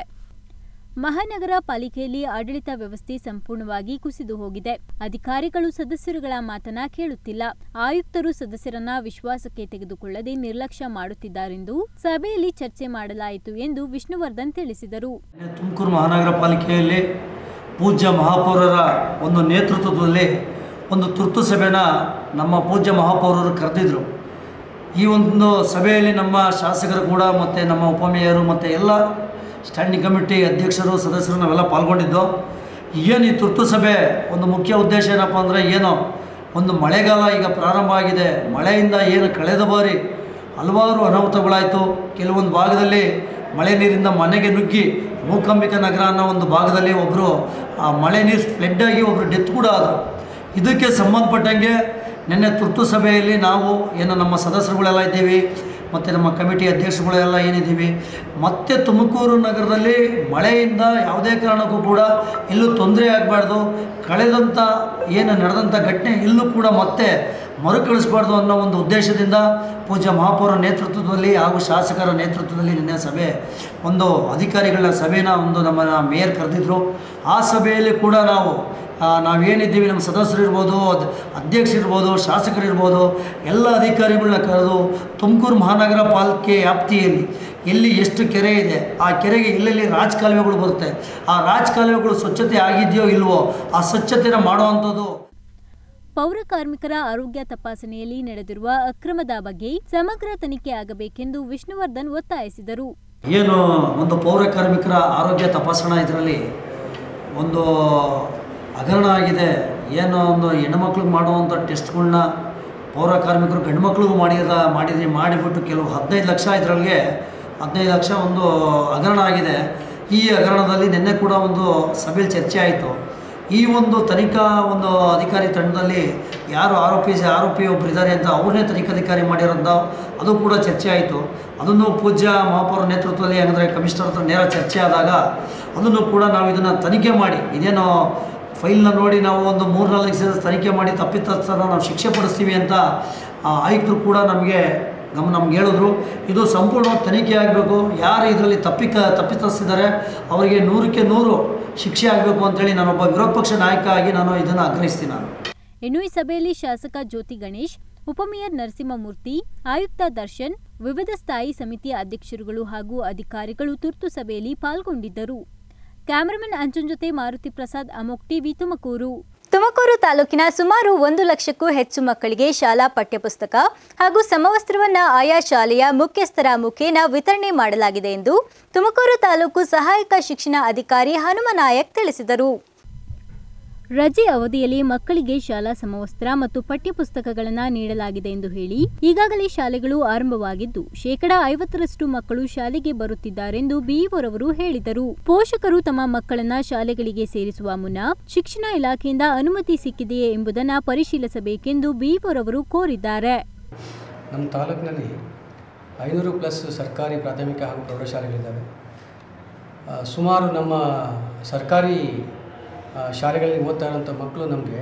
ಮಹಾನಗರ ಪಾಲಿಕೆಯಲ್ಲಿ ಆಡಳಿತ ವ್ಯವಸ್ಥೆ ಸಂಪೂರ್ಣವಾಗಿ ಕುಸಿದು ಹೋಗಿದೆ ಅಧಿಕಾರಿಗಳು ಸದಸ್ಯರುಗಳ ಮಾತನ್ನ ಕೇಳುತ್ತಿಲ್ಲ ಆಯುಕ್ತರು ಸದಸ್ಯರನ್ನ ವಿಶ್ವಾಸಕ್ಕೆ ತೆಗೆದುಕೊಳ್ಳದೆ ನಿರ್ಲಕ್ಷ್ಯ ಮಾಡುತ್ತಿದ್ದಾರೆಂದು ಸಭೆಯಲ್ಲಿ ಚರ್ಚೆ ಮಾಡಲಾಯಿತು ಎಂದು ವಿಷ್ಣುವರ್ಧನ್ ತಿಳಿಸಿದರು ತುಮಕೂರು ಮಹಾನಗರ ಪಾಲಿಕೆಯಲ್ಲಿ ಪೂಜ್ಯ ಮಹಾಪೌರರ ಒಂದು ನೇತೃತ್ವದಲ್ಲಿ ಒಂದು ತುರ್ತು ಸಭೆನ ನಮ್ಮ ಪೂಜ್ಯ ಮಹಾಪೌರರು ಕರೆದಿದ್ರು ಈ ಒಂದು ಸಭೆಯಲ್ಲಿ ನಮ್ಮ ಶಾಸಕರು ಕೂಡ ಮತ್ತು ನಮ್ಮ ಉಪಮೇಯರು ಮತ್ತು ಎಲ್ಲ ಸ್ಟ್ಯಾಂಡಿಂಗ್ ಕಮಿಟಿ ಅಧ್ಯಕ್ಷರು ಸದಸ್ಯರು ನಾವೆಲ್ಲ ಪಾಲ್ಗೊಂಡಿದ್ದು ಏನು ಈ ತುರ್ತು ಸಭೆ ಒಂದು ಮುಖ್ಯ ಉದ್ದೇಶ ಏನಪ್ಪ ಅಂದರೆ ಏನೋ ಒಂದು ಮಳೆಗಾಲ ಈಗ ಪ್ರಾರಂಭ ಆಗಿದೆ ಮಳೆಯಿಂದ ಏನು ಕಳೆದ ಬಾರಿ ಹಲವಾರು ಅನಾಹುತಗಳಾಯಿತು ಕೆಲವೊಂದು ಭಾಗದಲ್ಲಿ ಮಳೆ ನೀರಿಂದ ಮನೆಗೆ ನುಗ್ಗಿ ಮೂಕಾಂಬಿಕ ನಗರ ಅನ್ನೋ ಒಂದು ಭಾಗದಲ್ಲಿ ಒಬ್ಬರು ಆ ಮಳೆ ನೀರು ಫ್ಲಡ್ ಆಗಿ ಒಬ್ಬರು ಡೆತ್ ಕೂಡ ಆದರು ಇದಕ್ಕೆ ಸಂಬಂಧಪಟ್ಟಂಗೆ ನಿನ್ನೆ ತುರ್ತು ಸಭೆಯಲ್ಲಿ ನಾವು ಏನು ನಮ್ಮ ಸದಸ್ಯರುಗಳೆಲ್ಲ ಇದ್ದೀವಿ ಮತ್ತು ನಮ್ಮ ಕಮಿಟಿ ಅಧ್ಯಕ್ಷರುಗಳೆಲ್ಲ ಏನಿದ್ದೀವಿ ಮತ್ತೆ ತುಮಕೂರು ನಗರದಲ್ಲಿ ಮಳೆಯಿಂದ ಯಾವುದೇ ಕಾರಣಕ್ಕೂ ಕೂಡ ಎಲ್ಲೂ ತೊಂದರೆ ಆಗಬಾರ್ದು ಕಳೆದಂಥ ಏನು ನಡೆದಂಥ ಘಟನೆ ಎಲ್ಲೂ ಕೂಡ ಮತ್ತೆ ಮರುಕಳಿಸಬಾರ್ದು ಅನ್ನೋ ಒಂದು ಉದ್ದೇಶದಿಂದ ಪೂಜ್ಯ ಮಹಾಪೌರ ನೇತೃತ್ವದಲ್ಲಿ ಹಾಗೂ ಶಾಸಕರ ನೇತೃತ್ವದಲ್ಲಿ ನಿನ್ನೆ ಸಭೆ ಒಂದು ಅಧಿಕಾರಿಗಳ ಸಭೆನ ಒಂದು ನಮ್ಮ ಮೇಯರ್ ಕರೆದಿದ್ರು ಆ ಸಭೆಯಲ್ಲಿ ಕೂಡ ನಾವು ಆ, ನಾವೇನಿದ್ದೀವಿ ನಮ್ಮ ಸದಸ್ಯರು ಇರ್ಬೋದು ಅದ್ ಅಧ್ಯಕ್ಷರಿರ್ಬೋದು ಶಾಸಕರಿರ್ಬೋದು ಎಲ್ಲ ಅಧಿಕಾರಿಗಳನ್ನ ಕರೆದು ತುಮಕೂರು ಮಹಾನಗರ ಪಾಲಿಕೆ ವ್ಯಾಪ್ತಿಯಲ್ಲಿ ಎಲ್ಲಿ ಎಷ್ಟು ಕೆರೆ ಇದೆ ಆ ಕೆರೆಗೆ ಎಲ್ಲೆಲ್ಲಿ ರಾಜಕಾಲುವೆಗಳು ಬರುತ್ತೆ ಆ ರಾಜಕಾಲುವೆಗಳು ಸ್ವಚ್ಛತೆ ಆಗಿದೆಯೋ ಇಲ್ವೋ ಆ ಸ್ವಚ್ಛತೆನ ಮಾಡುವಂಥದ್ದು ಪೌರ ಕಾರ್ಮಿಕರ ಆರೋಗ್ಯ ತಪಾಸಣೆಯಲ್ಲಿ ನಡೆದಿರುವ ಅಕ್ರಮದ ಬಗ್ಗೆ ಸಮಗ್ರ ತನಿಖೆ ಆಗಬೇಕೆಂದು ವಿಷ್ಣುವರ್ಧನ್ ಒತ್ತಾಯಿಸಿದರು ಏನು ಒಂದು ಪೌರ ಕಾರ್ಮಿಕರ ಆರೋಗ್ಯ ತಪಾಸಣಾ ಇದರಲ್ಲಿ ಒಂದು ಹಗರಣ ಆಗಿದೆ ಏನೋ ಒಂದು ಹೆಣ್ಣುಮಕ್ಳಿಗೆ ಮಾಡುವಂಥ ಟೆಸ್ಟ್ಗಳನ್ನ ಪೌರ ಕಾರ್ಮಿಕರು ಗಂಡು ಮಕ್ಳಿಗೂ ಮಾಡಿದ ಮಾಡಿದ್ರಿ ಮಾಡಿಬಿಟ್ಟು ಕೆಲವು ಹದಿನೈದು ಲಕ್ಷ ಇದರಲ್ಲಿಗೆ ಹದಿನೈದು ಲಕ್ಷ ಒಂದು ಹಗರಣ ಆಗಿದೆ ಈ ಹಗರಣದಲ್ಲಿ ನಿನ್ನೆ ಕೂಡ ಒಂದು ಸಭೆಯಲ್ಲಿ ಚರ್ಚೆ ಆಯಿತು ಈ ಒಂದು ತನಿಖಾ ಒಂದು ಅಧಿಕಾರಿ ತಂಡದಲ್ಲಿ ಯಾರು ಆರೋಪಿ ಆರೋಪಿ ಒಬ್ರು ಇದ್ದಾರೆ ಅಂತ ಅವ್ರನ್ನೇ ತನಿಖಾಧಿಕಾರಿ ಮಾಡಿರೋದು ಅದು ಕೂಡ ಚರ್ಚೆ ಆಯಿತು ಅದನ್ನು ಪೂಜ್ಯ ಮಹಾಪೌರ ನೇತೃತ್ವದಲ್ಲಿ ಅಂದರೆ ಕಮಿಷನರ್ ಹತ್ರ ನೇರ ಚರ್ಚೆ ಆದಾಗ ಅದನ್ನು ಕೂಡ ನಾವು ಇದನ್ನು ತನಿಖೆ ಮಾಡಿ ಇದೇನೋ ಫೈಲ್ನ ನೋಡಿ ನಾವು ಒಂದು ಮೂರು ನಾಲ್ಕು ದಿವಸ ತನಿಖೆ ಮಾಡಿ ತಪ್ಪಿತಸ್ಥರನ್ನ ನಾವು ಶಿಕ್ಷೆ ಪಡಿಸ್ತೀವಿ ಅಂತ ಆ, ಆಯುಕ್ತರು ಕೂಡ ನಮಗೆ ನಮ್ಮ ನಮ್ಗೆ ಹೇಳಿದ್ರು ಇದು ಸಂಪೂರ್ಣವಾಗಿ ತನಿಖೆ ಆಗಬೇಕು ಯಾರು ಇದರಲ್ಲಿ ತಪ್ಪಿಕ ತಪ್ಪಿತಸ್ಥಿದ್ದಾರೆ ಅವರಿಗೆ ನೂರಕ್ಕೆ ನೂರು ಶಿಕ್ಷೆ ಆಗಬೇಕು ಅಂತೇಳಿ ನಾನೊಬ್ಬ ವಿರೋಧ ಪಕ್ಷ ನಾಯಕ ಆಗಿ ನಾನು ಇದನ್ನು ಆಗ್ರಹಿಸ್ತೀನಿ ನಾನು ಇನ್ನು ಈ ಸಭೆಯಲ್ಲಿ ಶಾಸಕ ಜ್ಯೋತಿ ಗಣೇಶ್ ಉಪಮೇಯರ್ ನರಸಿಂಹಮೂರ್ತಿ ಆಯುಕ್ತ ದರ್ಶನ್ ವಿವಿಧ ಸ್ಥಾಯಿ ಸಮಿತಿಯ ಅಧ್ಯಕ್ಷರುಗಳು ಹಾಗೂ ಅಧಿಕಾರಿಗಳು ತುರ್ತು ಸಭೆಯಲ್ಲಿ ಪಾಲ್ಗೊಂಡಿದ್ದರು ಕ್ಯಾಮರಾಮನ್ ಅಂಜನ್ ಜೊತೆ ಮಾರುತಿ ಪ್ರಸಾದ್ ಅಮೋಕ್ ಟಿವಿ ತುಮಕೂರು ತುಮಕೂರು ತಾಲೂಕಿನ ಸುಮಾರು ಒಂದು ಲಕ್ಷಕ್ಕೂ ಹೆಚ್ಚು ಮಕ್ಕಳಿಗೆ ಶಾಲಾ ಪಠ್ಯಪುಸ್ತಕ ಹಾಗೂ ಸಮವಸ್ತ್ರವನ್ನ ಆಯಾ ಶಾಲೆಯ ಮುಖ್ಯಸ್ಥರ ಮುಖೇನ ವಿತರಣೆ ಮಾಡಲಾಗಿದೆ ಎಂದು ತುಮಕೂರು ತಾಲೂಕು ಸಹಾಯಕ ಶಿಕ್ಷಣ ಅಧಿಕಾರಿ ಹನುಮನಾಯಕ್ ತಿಳಿಸಿದರು ರಜೆ ಅವಧಿಯಲ್ಲಿ ಮಕ್ಕಳಿಗೆ ಶಾಲಾ ಸಮವಸ್ತ್ರ ಮತ್ತು ಪಠ್ಯಪುಸ್ತಕಗಳನ್ನು ನೀಡಲಾಗಿದೆ ಎಂದು ಹೇಳಿ ಈಗಾಗಲೇ ಶಾಲೆಗಳು ಆರಂಭವಾಗಿದ್ದು ಶೇಕಡಾ ಐವತ್ತರಷ್ಟು ಮಕ್ಕಳು ಶಾಲೆಗೆ ಬರುತ್ತಿದ್ದಾರೆಂದು ಬಿಇಒರವರು ಹೇಳಿದರು ಪೋಷಕರು ತಮ್ಮ ಮಕ್ಕಳನ್ನ ಶಾಲೆಗಳಿಗೆ ಸೇರಿಸುವ ಮುನ್ನ ಶಿಕ್ಷಣ ಇಲಾಖೆಯಿಂದ ಅನುಮತಿ ಸಿಕ್ಕಿದೆಯೇ ಎಂಬುದನ್ನು ಪರಿಶೀಲಿಸಬೇಕೆಂದು ಬಿಇಒರವರು ಕೋರಿದ್ದಾರೆ ನಮ್ಮ ತಾಲೂಕಿನಲ್ಲಿ ಐನೂರು ಪ್ಲಸ್ ಸರ್ಕಾರಿ ಪ್ರಾಥಮಿಕ ಹಾಗೂ ಪ್ರೌಢಶಾಲೆಗಳಿದ್ದಾವೆ ಆ, ಸುಮಾರು ನಮ್ಮ ಸರ್ಕಾರಿ ಆ, ಶಾಲೆಗಳಲ್ಲಿ ಓದ್ತಾ ಇರೋಂಥ ಮಕ್ಕಳು ನಮಗೆ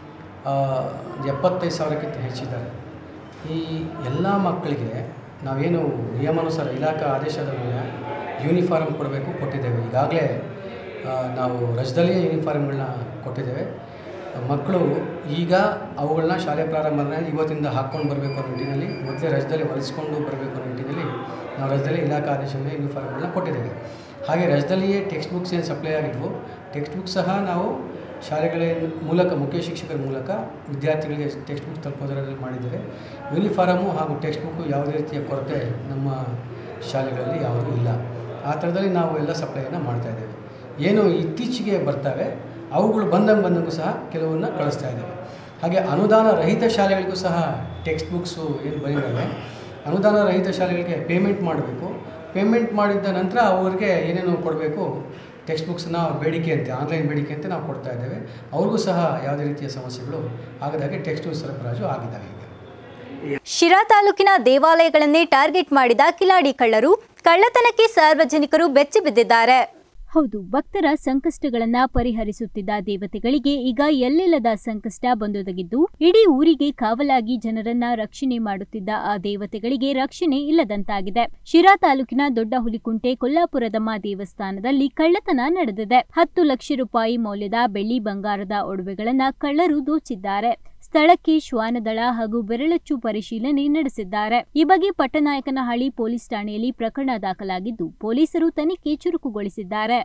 ಎಪ್ಪತ್ತೈದು ಸಾವಿರಕ್ಕಿಂತ ಹೆಚ್ಚಿದ್ದಾರೆ ಈ ಎಲ್ಲ ಮಕ್ಕಳಿಗೆ ನಾವೇನು ನಿಯಮಾನುಸಾರ ಇಲಾಖಾ ಆದೇಶದ ಮೇಲೆ ಯೂನಿಫಾರ್ಮ್ ಕೊಡಬೇಕು ಕೊಟ್ಟಿದ್ದೇವೆ ಈಗಾಗಲೇ ಆ, ನಾವು ರಜದಲ್ಲಿಯೇ ಯೂನಿಫಾರ್ಮ್ಗಳನ್ನ ಕೊಟ್ಟಿದ್ದೇವೆ ಮಕ್ಕಳು ಈಗ ಅವುಗಳನ್ನ ಶಾಲೆ ಪ್ರಾರಂಭ ಅಂದರೆ ಇವತ್ತಿಂದ ಹಾಕ್ಕೊಂಡು ಬರಬೇಕು ಅನ್ನೋ ನಿಟ್ಟಿನಲ್ಲಿ ಮೊದಲೇ ರಜದಲ್ಲಿ ಹೊಲಿಸ್ಕೊಂಡು ಬರಬೇಕು ಅನ್ನೋ ನಿಟ್ಟಿನಲ್ಲಿ ನಾವು ರಜದಲ್ಲಿ ಇಲಾಖಾ ಆದೇಶದಲ್ಲಿ ಯೂನಿಫಾರ್ಮ್ಗಳನ್ನ ಕೊಟ್ಟಿದ್ದೇವೆ ಹಾಗೆ ರಜದಲ್ಲಿಯೇ ಟೆಕ್ಸ್ಟ್ ಬುಕ್ಸ್ ಏನು ಸಪ್ಲೈ ಆಗಿದ್ವು ಟೆಕ್ಸ್ಟ್ ಬುಕ್ ಸಹ ನಾವು ಶಾಲೆಗಳ ಮೂಲಕ ಮುಖ್ಯ ಶಿಕ್ಷಕರ ಮೂಲಕ ವಿದ್ಯಾರ್ಥಿಗಳಿಗೆ ಟೆಕ್ಸ್ಟ್ ಬುಕ್ ತಲುಪೋದರಲ್ಲಿ ಮಾಡಿದ್ದೇವೆ ಯೂನಿಫಾರಮು ಹಾಗೂ ಟೆಕ್ಸ್ಟ್ ಬುಕ್ಕು ಯಾವುದೇ ರೀತಿಯ ಕೊರತೆ ನಮ್ಮ ಶಾಲೆಗಳಲ್ಲಿ ಯಾವುದೂ ಇಲ್ಲ ಆ ಥರದಲ್ಲಿ ನಾವು ಎಲ್ಲ ಸಪ್ಲೈಯನ್ನು ಮಾಡ್ತಾಯಿದ್ದೇವೆ ಏನು ಇತ್ತೀಚೆಗೆ ಬರ್ತವೆ ಅವುಗಳು ಬಂದಂಗೆ ಬಂದಂಗೂ ಸಹ ಕೆಲವನ್ನ ಕಳಿಸ್ತಾ ಇದ್ದೇವೆ ಹಾಗೆ ಅನುದಾನ ರಹಿತ ಶಾಲೆಗಳಿಗೂ ಸಹ ಟೆಕ್ಸ್ಟ್ ಬುಕ್ಸು ಏನು ಬಂದಿದ್ದಾವೆ ಅನುದಾನ ರಹಿತ ಶಾಲೆಗಳಿಗೆ ಪೇಮೆಂಟ್ ಮಾಡಬೇಕು ಪೇಮೆಂಟ್ ಮಾಡಿದ ನಂತರ ಅವ್ರಿಗೆ ಏನೇನು ಕೊಡಬೇಕು ಟೆಕ್ಸ್ಟ್ ಬುಕ್ಸ್ನ ಬೇಡಿಕೆ ಅಂತೆ ಆನ್ಲೈನ್ ಬೇಡಿಕೆ ಅಂತ ನಾವು ಕೊಡ್ತಾ ಇದ್ದೇವೆ ಅವ್ರಿಗೂ ಸಹ ಯಾವುದೇ ರೀತಿಯ ಸಮಸ್ಯೆಗಳು ಆಗದಾಗೆ ಟೆಕ್ಸ್ಟ್ ಸರಬರಾಜು ಆಗಿದ್ದಾವೆ ಈಗ ಶಿರಾ ತಾಲೂಕಿನ ದೇವಾಲಯಗಳನ್ನೇ ಟಾರ್ಗೆಟ್ ಮಾಡಿದ ಕಿಲಾಡಿ ಕಳ್ಳರು ಕಳ್ಳತನಕ್ಕೆ ಸಾರ್ವಜನಿಕರು ಬೆಚ್ಚಿ ಬಿದ್ದಿದ್ದಾರೆ ಹೌದು ಭಕ್ತರ ಸಂಕಷ್ಟಗಳನ್ನ ಪರಿಹರಿಸುತ್ತಿದ್ದ ದೇವತೆಗಳಿಗೆ ಈಗ ಎಲ್ಲೆಲ್ಲದ ಸಂಕಷ್ಟ ಬಂದೊದಗಿದ್ದು ಇಡೀ ಊರಿಗೆ ಕಾವಲಾಗಿ ಜನರನ್ನ ರಕ್ಷಣೆ ಮಾಡುತ್ತಿದ್ದ ಆ ದೇವತೆಗಳಿಗೆ ರಕ್ಷಣೆ ಇಲ್ಲದಂತಾಗಿದೆ ಶಿರಾ ತಾಲೂಕಿನ ದೊಡ್ಡ ಹುಲಿಕುಂಟೆ ಕೊಲ್ಲಾಪುರದಮ್ಮ ದೇವಸ್ಥಾನದಲ್ಲಿ ಕಳ್ಳತನ ನಡೆದಿದೆ ಹತ್ತು ಲಕ್ಷ ರೂಪಾಯಿ ಮೌಲ್ಯದ ಬೆಳ್ಳಿ ಬಂಗಾರದ ಒಡವೆಗಳನ್ನ ಕಳ್ಳರು ದೋಚಿದ್ದಾರೆ ಸ್ಥಳಕ್ಕೆ ಶ್ವಾನದಳ ಹಾಗೂ ಬೆರಳಚ್ಚು ಪರಿಶೀಲನೆ ನಡೆಸಿದ್ದಾರೆ ಈ ಬಗ್ಗೆ ಪಟ್ಟನಾಯಕನಹಳ್ಳಿ ಪೊಲೀಸ್ ಠಾಣೆಯಲ್ಲಿ ಪ್ರಕರಣ ದಾಖಲಾಗಿದ್ದು ಪೊಲೀಸರು ತನಿಖೆ ಚುರುಕುಗೊಳಿಸಿದ್ದಾರೆ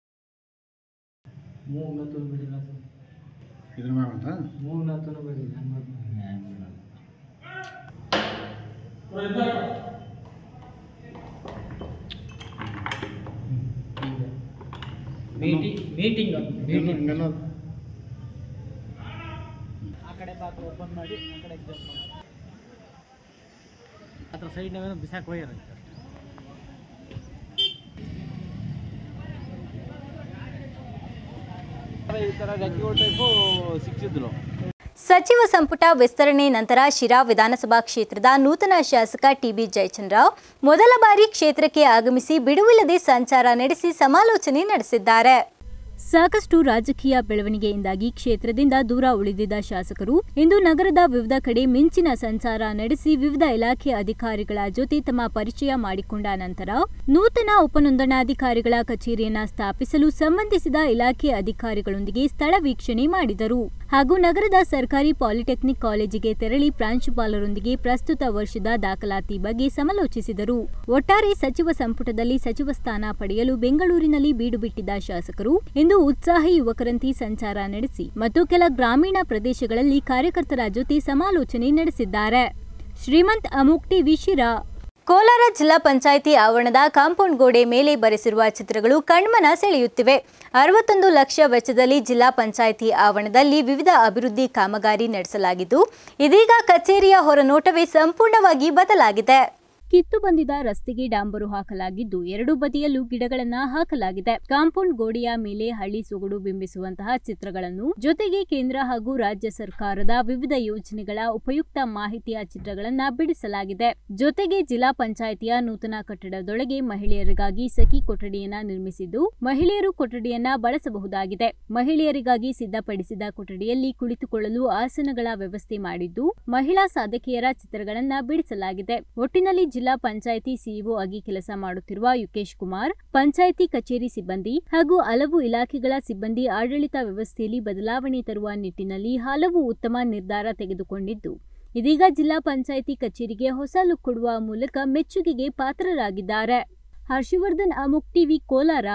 ಸಚಿವ ಸಂಪುಟ ವಿಸ್ತರಣೆ ನಂತರ ಶಿರಾ ವಿಧಾನಸಭಾ ಕ್ಷೇತ್ರದ ನೂತನ ಶಾಸಕ ಟಿಬಿ ಜಯಚಂದ್ರ ಮೊದಲ ಬಾರಿ ಕ್ಷೇತ್ರಕ್ಕೆ ಆಗಮಿಸಿ ಬಿಡುವಿಲ್ಲದೆ ಸಂಚಾರ ನಡೆಸಿ ಸಮಾಲೋಚನೆ ನಡೆಸಿದ್ದಾರೆ ಸಾಕಷ್ಟು ರಾಜಕೀಯ ಬೆಳವಣಿಗೆಯಿಂದಾಗಿ ಕ್ಷೇತ್ರದಿಂದ ದೂರ ಉಳಿದಿದ್ದ ಶಾಸಕರು ಇಂದು ನಗರದ ವಿವಿಧ ಕಡೆ ಮಿಂಚಿನ ಸಂಚಾರ ನಡೆಸಿ ವಿವಿಧ ಇಲಾಖೆ ಅಧಿಕಾರಿಗಳ ಜೊತೆ ತಮ್ಮ ಪರಿಚಯ ಮಾಡಿಕೊಂಡ ನಂತರ ನೂತನ ಉಪನೋಂದಣಾಧಿಕಾರಿಗಳ ಕಚೇರಿಯನ್ನ ಸ್ಥಾಪಿಸಲು ಸಂಬಂಧಿಸಿದ ಇಲಾಖೆ ಅಧಿಕಾರಿಗಳೊಂದಿಗೆ ಸ್ಥಳ ವೀಕ್ಷಣೆ ಮಾಡಿದರು ಹಾಗೂ ನಗರದ ಸರ್ಕಾರಿ ಪಾಲಿಟೆಕ್ನಿಕ್ ಕಾಲೇಜಿಗೆ ತೆರಳಿ ಪ್ರಾಂಶುಪಾಲರೊಂದಿಗೆ ಪ್ರಸ್ತುತ ವರ್ಷದ ದಾಖಲಾತಿ ಬಗ್ಗೆ ಸಮಾಲೋಚಿಸಿದರು ಒಟ್ಟಾರೆ ಸಚಿವ ಸಂಪುಟದಲ್ಲಿ ಸಚಿವ ಸ್ಥಾನ ಪಡೆಯಲು ಬೆಂಗಳೂರಿನಲ್ಲಿ ಬೀಡು ಬಿಟ್ಟಿದ್ದ ಶಾಸಕರು ಇಂದು ಉತ್ಸಾಹಿ ಯುವಕರಂತೆ ಸಂಚಾರ ನಡೆಸಿ ಮತ್ತು ಕೆಲ ಗ್ರಾಮೀಣ ಪ್ರದೇಶಗಳಲ್ಲಿ ಕಾರ್ಯಕರ್ತರ ಜೊತೆ ಸಮಾಲೋಚನೆ ನಡೆಸಿದ್ದಾರೆ ಶ್ರೀಮಂತ್ ಅಮುಕ್ ಟಿವಿ ಶಿರಾ ಕೋಲಾರ ಜಿಲ್ಲಾ ಪಂಚಾಯಿತಿ ಆವರಣದ ಕಾಂಪೌಂಡ್ ಗೋಡೆ ಮೇಲೆ ಬರೆಸಿರುವ ಚಿತ್ರಗಳು ಕಣ್ಮನ ಸೆಳೆಯುತ್ತಿವೆ ಅರವತ್ತೊಂದು ಲಕ್ಷ ವೆಚ್ಚದಲ್ಲಿ ಜಿಲ್ಲಾ ಪಂಚಾಯಿತಿ ಆವರಣದಲ್ಲಿ ವಿವಿಧ ಅಭಿವೃದ್ಧಿ ಕಾಮಗಾರಿ ನಡೆಸಲಾಗಿದ್ದು ಇದೀಗ ಕಚೇರಿಯ ಹೊರನೋಟವೇ ಸಂಪೂರ್ಣವಾಗಿ ಬದಲಾಗಿದೆ ಕಿತ್ತು ಬಂದಿದ್ದ ರಸ್ತೆಗೆ ಡಾಂಬರು ಹಾಕಲಾಗಿದ್ದು ಎರಡು ಬದಿಯಲ್ಲೂ ಗಿಡಗಳನ್ನ ಹಾಕಲಾಗಿದೆ ಕಾಂಪೌಂಡ್ ಗೋಡೆಯ ಮೇಲೆ ಹಳ್ಳಿ ಸೊಗಡು ಬಿಂಬಿಸುವಂತಹ ಚಿತ್ರಗಳನ್ನು ಜೊತೆಗೆ ಕೇಂದ್ರ ಹಾಗೂ ರಾಜ್ಯ ಸರ್ಕಾರದ ವಿವಿಧ ಯೋಜನೆಗಳ ಉಪಯುಕ್ತ ಮಾಹಿತಿಯ ಚಿತ್ರಗಳನ್ನ ಬಿಡಿಸಲಾಗಿದೆ ಜೊತೆಗೆ ಜಿಲ್ಲಾ ಪಂಚಾಯಿತಿಯ ನೂತನ ಕಟ್ಟಡದೊಳಗೆ ಮಹಿಳೆಯರಿಗಾಗಿ ಸಖಿ ಕೊಠಡಿಯನ್ನ ನಿರ್ಮಿಸಿದ್ದು ಮಹಿಳೆಯರು ಕೊಠಡಿಯನ್ನ ಬಳಸಬಹುದಾಗಿದೆ ಮಹಿಳೆಯರಿಗಾಗಿ ಸಿದ್ಧಪಡಿಸಿದ ಕೊಠಡಿಯಲ್ಲಿ ಕುಳಿತುಕೊಳ್ಳಲು ಆಸನಗಳ ವ್ಯವಸ್ಥೆ ಮಾಡಿದ್ದು ಮಹಿಳಾ ಸಾಧಕಿಯರ ಚಿತ್ರಗಳನ್ನ ಬಿಡಿಸಲಾಗಿದೆ ಒಟ್ಟಿನಲ್ಲಿ ಜಿಲ್ಲಾ ಪಂಚಾಯಿತಿ ಸಿಇಒ ಆಗಿ ಕೆಲಸ ಮಾಡುತ್ತಿರುವ ಯುಕೇಶ್ ಕುಮಾರ್ ಪಂಚಾಯಿತಿ ಕಚೇರಿ ಸಿಬ್ಬಂದಿ ಹಾಗೂ ಹಲವು ಇಲಾಖೆಗಳ ಸಿಬ್ಬಂದಿ ಆಡಳಿತ ವ್ಯವಸ್ಥೆಯಲ್ಲಿ ಬದಲಾವಣೆ ತರುವ ನಿಟ್ಟಿನಲ್ಲಿ ಹಲವು ಉತ್ತಮ ನಿರ್ಧಾರ ತೆಗೆದುಕೊಂಡಿದ್ದು ಇದೀಗ ಜಿಲ್ಲಾ ಪಂಚಾಯಿತಿ ಕಚೇರಿಗೆ ಹೊಸ ಲುಕ್ ಕೊಡುವ ಮೂಲಕ ಮೆಚ್ಚುಗೆಗೆ ಪಾತ್ರರಾಗಿದ್ದಾರೆ ಹರ್ಷವರ್ಧನ್ ಅಮುಕ್ ಟಿವಿ ಕೋಲಾರ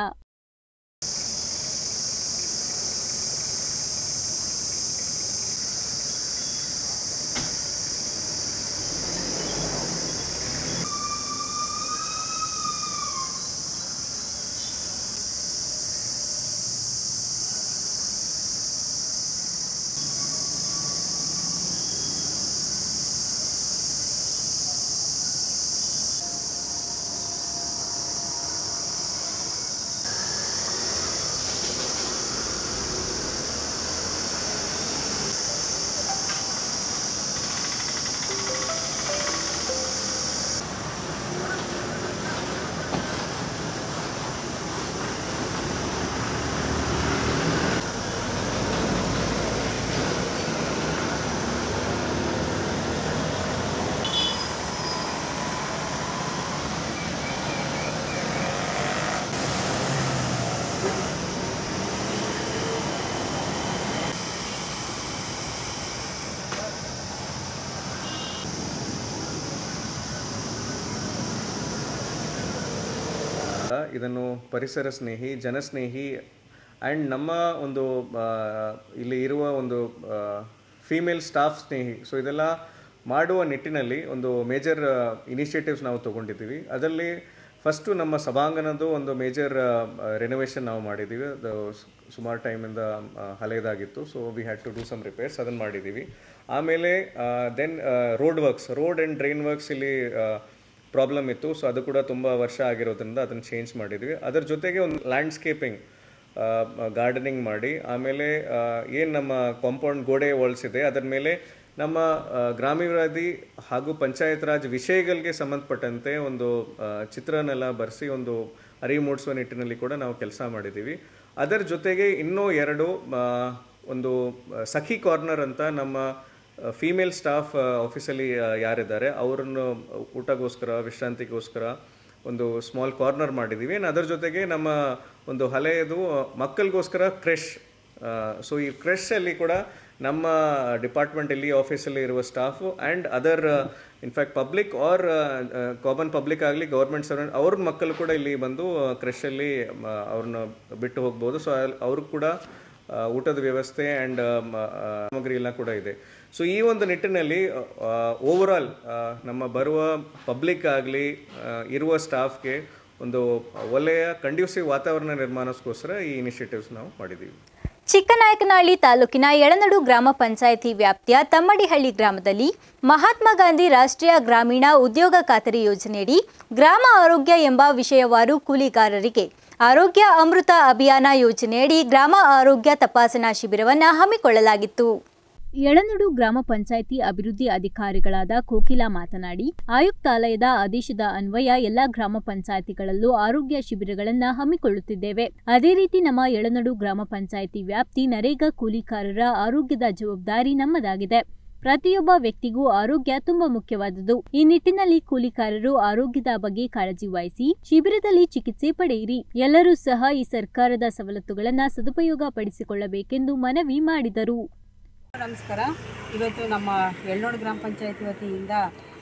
ಇದನ್ನು ಪರಿಸರ ಸ್ನೇಹಿ ಜನಸ್ನೇಹಿ ಆ್ಯಂಡ್ ನಮ್ಮ ಒಂದು ಆ, ಇಲ್ಲಿ ಇರುವ ಒಂದು ಫೀಮೇಲ್ ಸ್ಟಾಫ್ ಸ್ನೇಹಿ ಸೊ ಇದೆಲ್ಲ ಮಾಡುವ ನಿಟ್ಟಿನಲ್ಲಿ ಒಂದು ಮೇಜರ್ ಇನಿಷಿಯೇಟಿವ್ಸ್ ನಾವು ತೊಗೊಂಡಿದ್ದೀವಿ ಅದರಲ್ಲಿ ಫಸ್ಟು ನಮ್ಮ ಸಭಾಂಗಣದ್ದು ಒಂದು ಮೇಜರ್ ರೆನೋವೇಷನ್ ನಾವು ಮಾಡಿದ್ದೀವಿ ಅದು ಸ್- ಸುಮಾರು ಟೈಮಿಂದ ಹಳೆಯದಾಗಿತ್ತು so we had to do some repairs ಅದನ್ನು ಮಾಡಿದ್ದೀವಿ ಆಮೇಲೆ then road works road and drain works ಇಲ್ಲಿ ಪ್ರಾಬ್ಲಮ್ ಇತ್ತು ಸೊ ಅದು ಕೂಡ ತುಂಬ ವರ್ಷ ಆಗಿರೋದ್ರಿಂದ ಅದನ್ನು ಚೇಂಜ್ ಮಾಡಿದ್ವಿ ಅದರ ಜೊತೆಗೆ ಒಂದು ಲ್ಯಾಂಡ್ಸ್ಕೇಪಿಂಗ್ ಗಾರ್ಡನಿಂಗ್ ಮಾಡಿ ಆಮೇಲೆ ಏನು ನಮ್ಮ ಕಾಂಪೌಂಡ್ ಗೋಡೆ ವಾಲ್ಸ್ ಇದೆ ಅದರ ಮೇಲೆ ನಮ್ಮ ಆ, ಗ್ರಾಮೀಣಾಭಿವೃದ್ಧಿ ಹಾಗೂ ಪಂಚಾಯತ್ ರಾಜ್ ವಿಷಯಗಳಿಗೆ ಸಂಬಂಧಪಟ್ಟಂತೆ ಒಂದು ಆ, ಚಿತ್ರನೆಲ್ಲ ಬರೆಸಿ ಒಂದು ಅರಿವು ಮೂಡಿಸುವ ನಿಟ್ಟಿನಲ್ಲಿ ಕೂಡ ನಾವು ಕೆಲಸ ಮಾಡಿದ್ದೀವಿ ಅದರ ಜೊತೆಗೆ ಇನ್ನೂ ಎರಡು ಆ, ಒಂದು ಆ, ಸಖಿ ಕಾರ್ನರ್ ಅಂತ ನಮ್ಮ ಫೀಮೇಲ್ ಸ್ಟಾಫ್ ಆಫೀಸಲ್ಲಿ ಯಾರಿದ್ದಾರೆ ಅವರನ್ನು ಊಟಗೋಸ್ಕರ ವಿಶ್ರಾಂತಿಗೋಸ್ಕರ ಒಂದು ಸ್ಮಾಲ್ ಕಾರ್ನರ್ ಮಾಡಿದ್ದೀವಿ And ಅದರ ಜೊತೆಗೆ ನಮ್ಮ ಒಂದು ಹಳೆಯದು ಮಕ್ಕಳಿಗೋಸ್ಕರ ಕ್ರೆಶ್ ಸೊ ಈ ಕ್ರೆಶಲ್ಲಿ ಕೂಡ ನಮ್ಮ ಡಿಪಾರ್ಟ್ಮೆಂಟಲ್ಲಿ ಆಫೀಸಲ್ಲಿ ಇರುವ staff and other in fact public or common public ಆಗಲಿ ಗೌರ್ಮೆಂಟ್ ಸರ್ವೆಂಟ್ ಅವ್ರ ಮಕ್ಕಳು ಕೂಡ ಇಲ್ಲಿ ಬಂದು ಕ್ರೆಶಲ್ಲಿ ಅವ್ರನ್ನ ಬಿಟ್ಟು ಹೋಗ್ಬೋದು ಸೊ ಅವ್ರಿಗೆ ಕೂಡ ಆ, ಊಟದ ವ್ಯವಸ್ಥೆ ಆ್ಯಂಡ್ ಸಾಮಗ್ರಿ ಎಲ್ಲ ಕೂಡ ಇದೆ ಸೊ ಈ ಒಂದು ನಿಟ್ಟಿನಲ್ಲಿ ಓವರಾಲ್ ನಮ್ಮ ಬರುವ ಪಬ್ಲಿಕ್ ಆಗಲಿ ಇರುವ ಸ್ಟಾಫ್ಗೆ ಒಂದು ಒಳ್ಳೆಯ ಕಂಡ್ಯೂಸಿವ್ ವಾತಾವರಣ ನಿರ್ಮಾಣಕ್ಕೋಸ್ಕರ ಈ ಇನಿಷಿಯೇಟಿವ್ಸ್ ನಾವು ಮಾಡಿದ್ದೀವಿ ಚಿಕ್ಕನಾಯಕನಹಳ್ಳಿ ತಾಲೂಕಿನ ಯಳನಡು ಗ್ರಾಮ ಪಂಚಾಯಿತಿ ವ್ಯಾಪ್ತಿಯ ತಮ್ಮಡಿಹಳ್ಳಿ ಗ್ರಾಮದಲ್ಲಿ ಮಹಾತ್ಮ ಗಾಂಧಿ ರಾಷ್ಟ್ರೀಯ ಗ್ರಾಮೀಣ ಉದ್ಯೋಗ ಖಾತರಿ ಯೋಜನೆಯಡಿ ಗ್ರಾಮ ಆರೋಗ್ಯ ಎಂಬ ವಿಷಯವಾರು ಕೂಲಿಗಾರರಿಗೆ ಆರೋಗ್ಯ ಅಮೃತ ಅಭಿಯಾನ ಯೋಜನೆಯಡಿ ಗ್ರಾಮ ಆರೋಗ್ಯ ತಪಾಸಣಾ ಶಿಬಿರವನ್ನು ಹಮ್ಮಿಕೊಳ್ಳಲಾಗಿತ್ತು ಯಳನಡು ಗ್ರಾಮ ಪಂಚಾಯಿತಿ ಅಭಿವೃದ್ಧಿ ಅಧಿಕಾರಿಗಳಾದ ಕೋಕಿಲಾ ಮಾತನಾಡಿ ಆಯುಕ್ತಾಲಯದ ಆದೇಶದ ಅನ್ವಯ ಎಲ್ಲಾ ಗ್ರಾಮ ಪಂಚಾಯಿತಿಗಳಲ್ಲೂ ಆರೋಗ್ಯ ಶಿಬಿರಗಳನ್ನು ಹಮ್ಮಿಕೊಳ್ಳುತ್ತಿದ್ದೇವೆ ಅದೇ ರೀತಿ ನಮ್ಮ ಯಳನಡು ಗ್ರಾಮ ಪಂಚಾಯಿತಿ ವ್ಯಾಪ್ತಿ ನರೇಗಾ ಕೂಲಿಕಾರರ ಆರೋಗ್ಯದ ಜವಾಬ್ದಾರಿ ನಮ್ಮದಾಗಿದೆ ಪ್ರತಿಯೊಬ್ಬ ವ್ಯಕ್ತಿಗೂ ಆರೋಗ್ಯ ತುಂಬಾ ಮುಖ್ಯವಾದುದು ಈ ನಿಟ್ಟಿನಲ್ಲಿ ಕೂಲಿಕಾರರು ಆರೋಗ್ಯದ ಬಗ್ಗೆ ಕಾಳಜಿ ವಹಿಸಿ ಶಿಬಿರದಲ್ಲಿ ಚಿಕಿತ್ಸೆ ಪಡೆಯಿರಿ ಎಲ್ಲರೂ ಸಹ ಈ ಸರ್ಕಾರದ ಸವಲತ್ತುಗಳನ್ನು ಸದುಪಯೋಗ ಪಡಿಸಿಕೊಳ್ಳಬೇಕೆಂದು ಮನವಿ ಮಾಡಿದರು ನಮಸ್ಕಾರ ಇವತ್ತು ನಮ್ಮ ಎಳ್ನೋಡು ಗ್ರಾಮ ಪಂಚಾಯತಿ ವತಿಯಿಂದ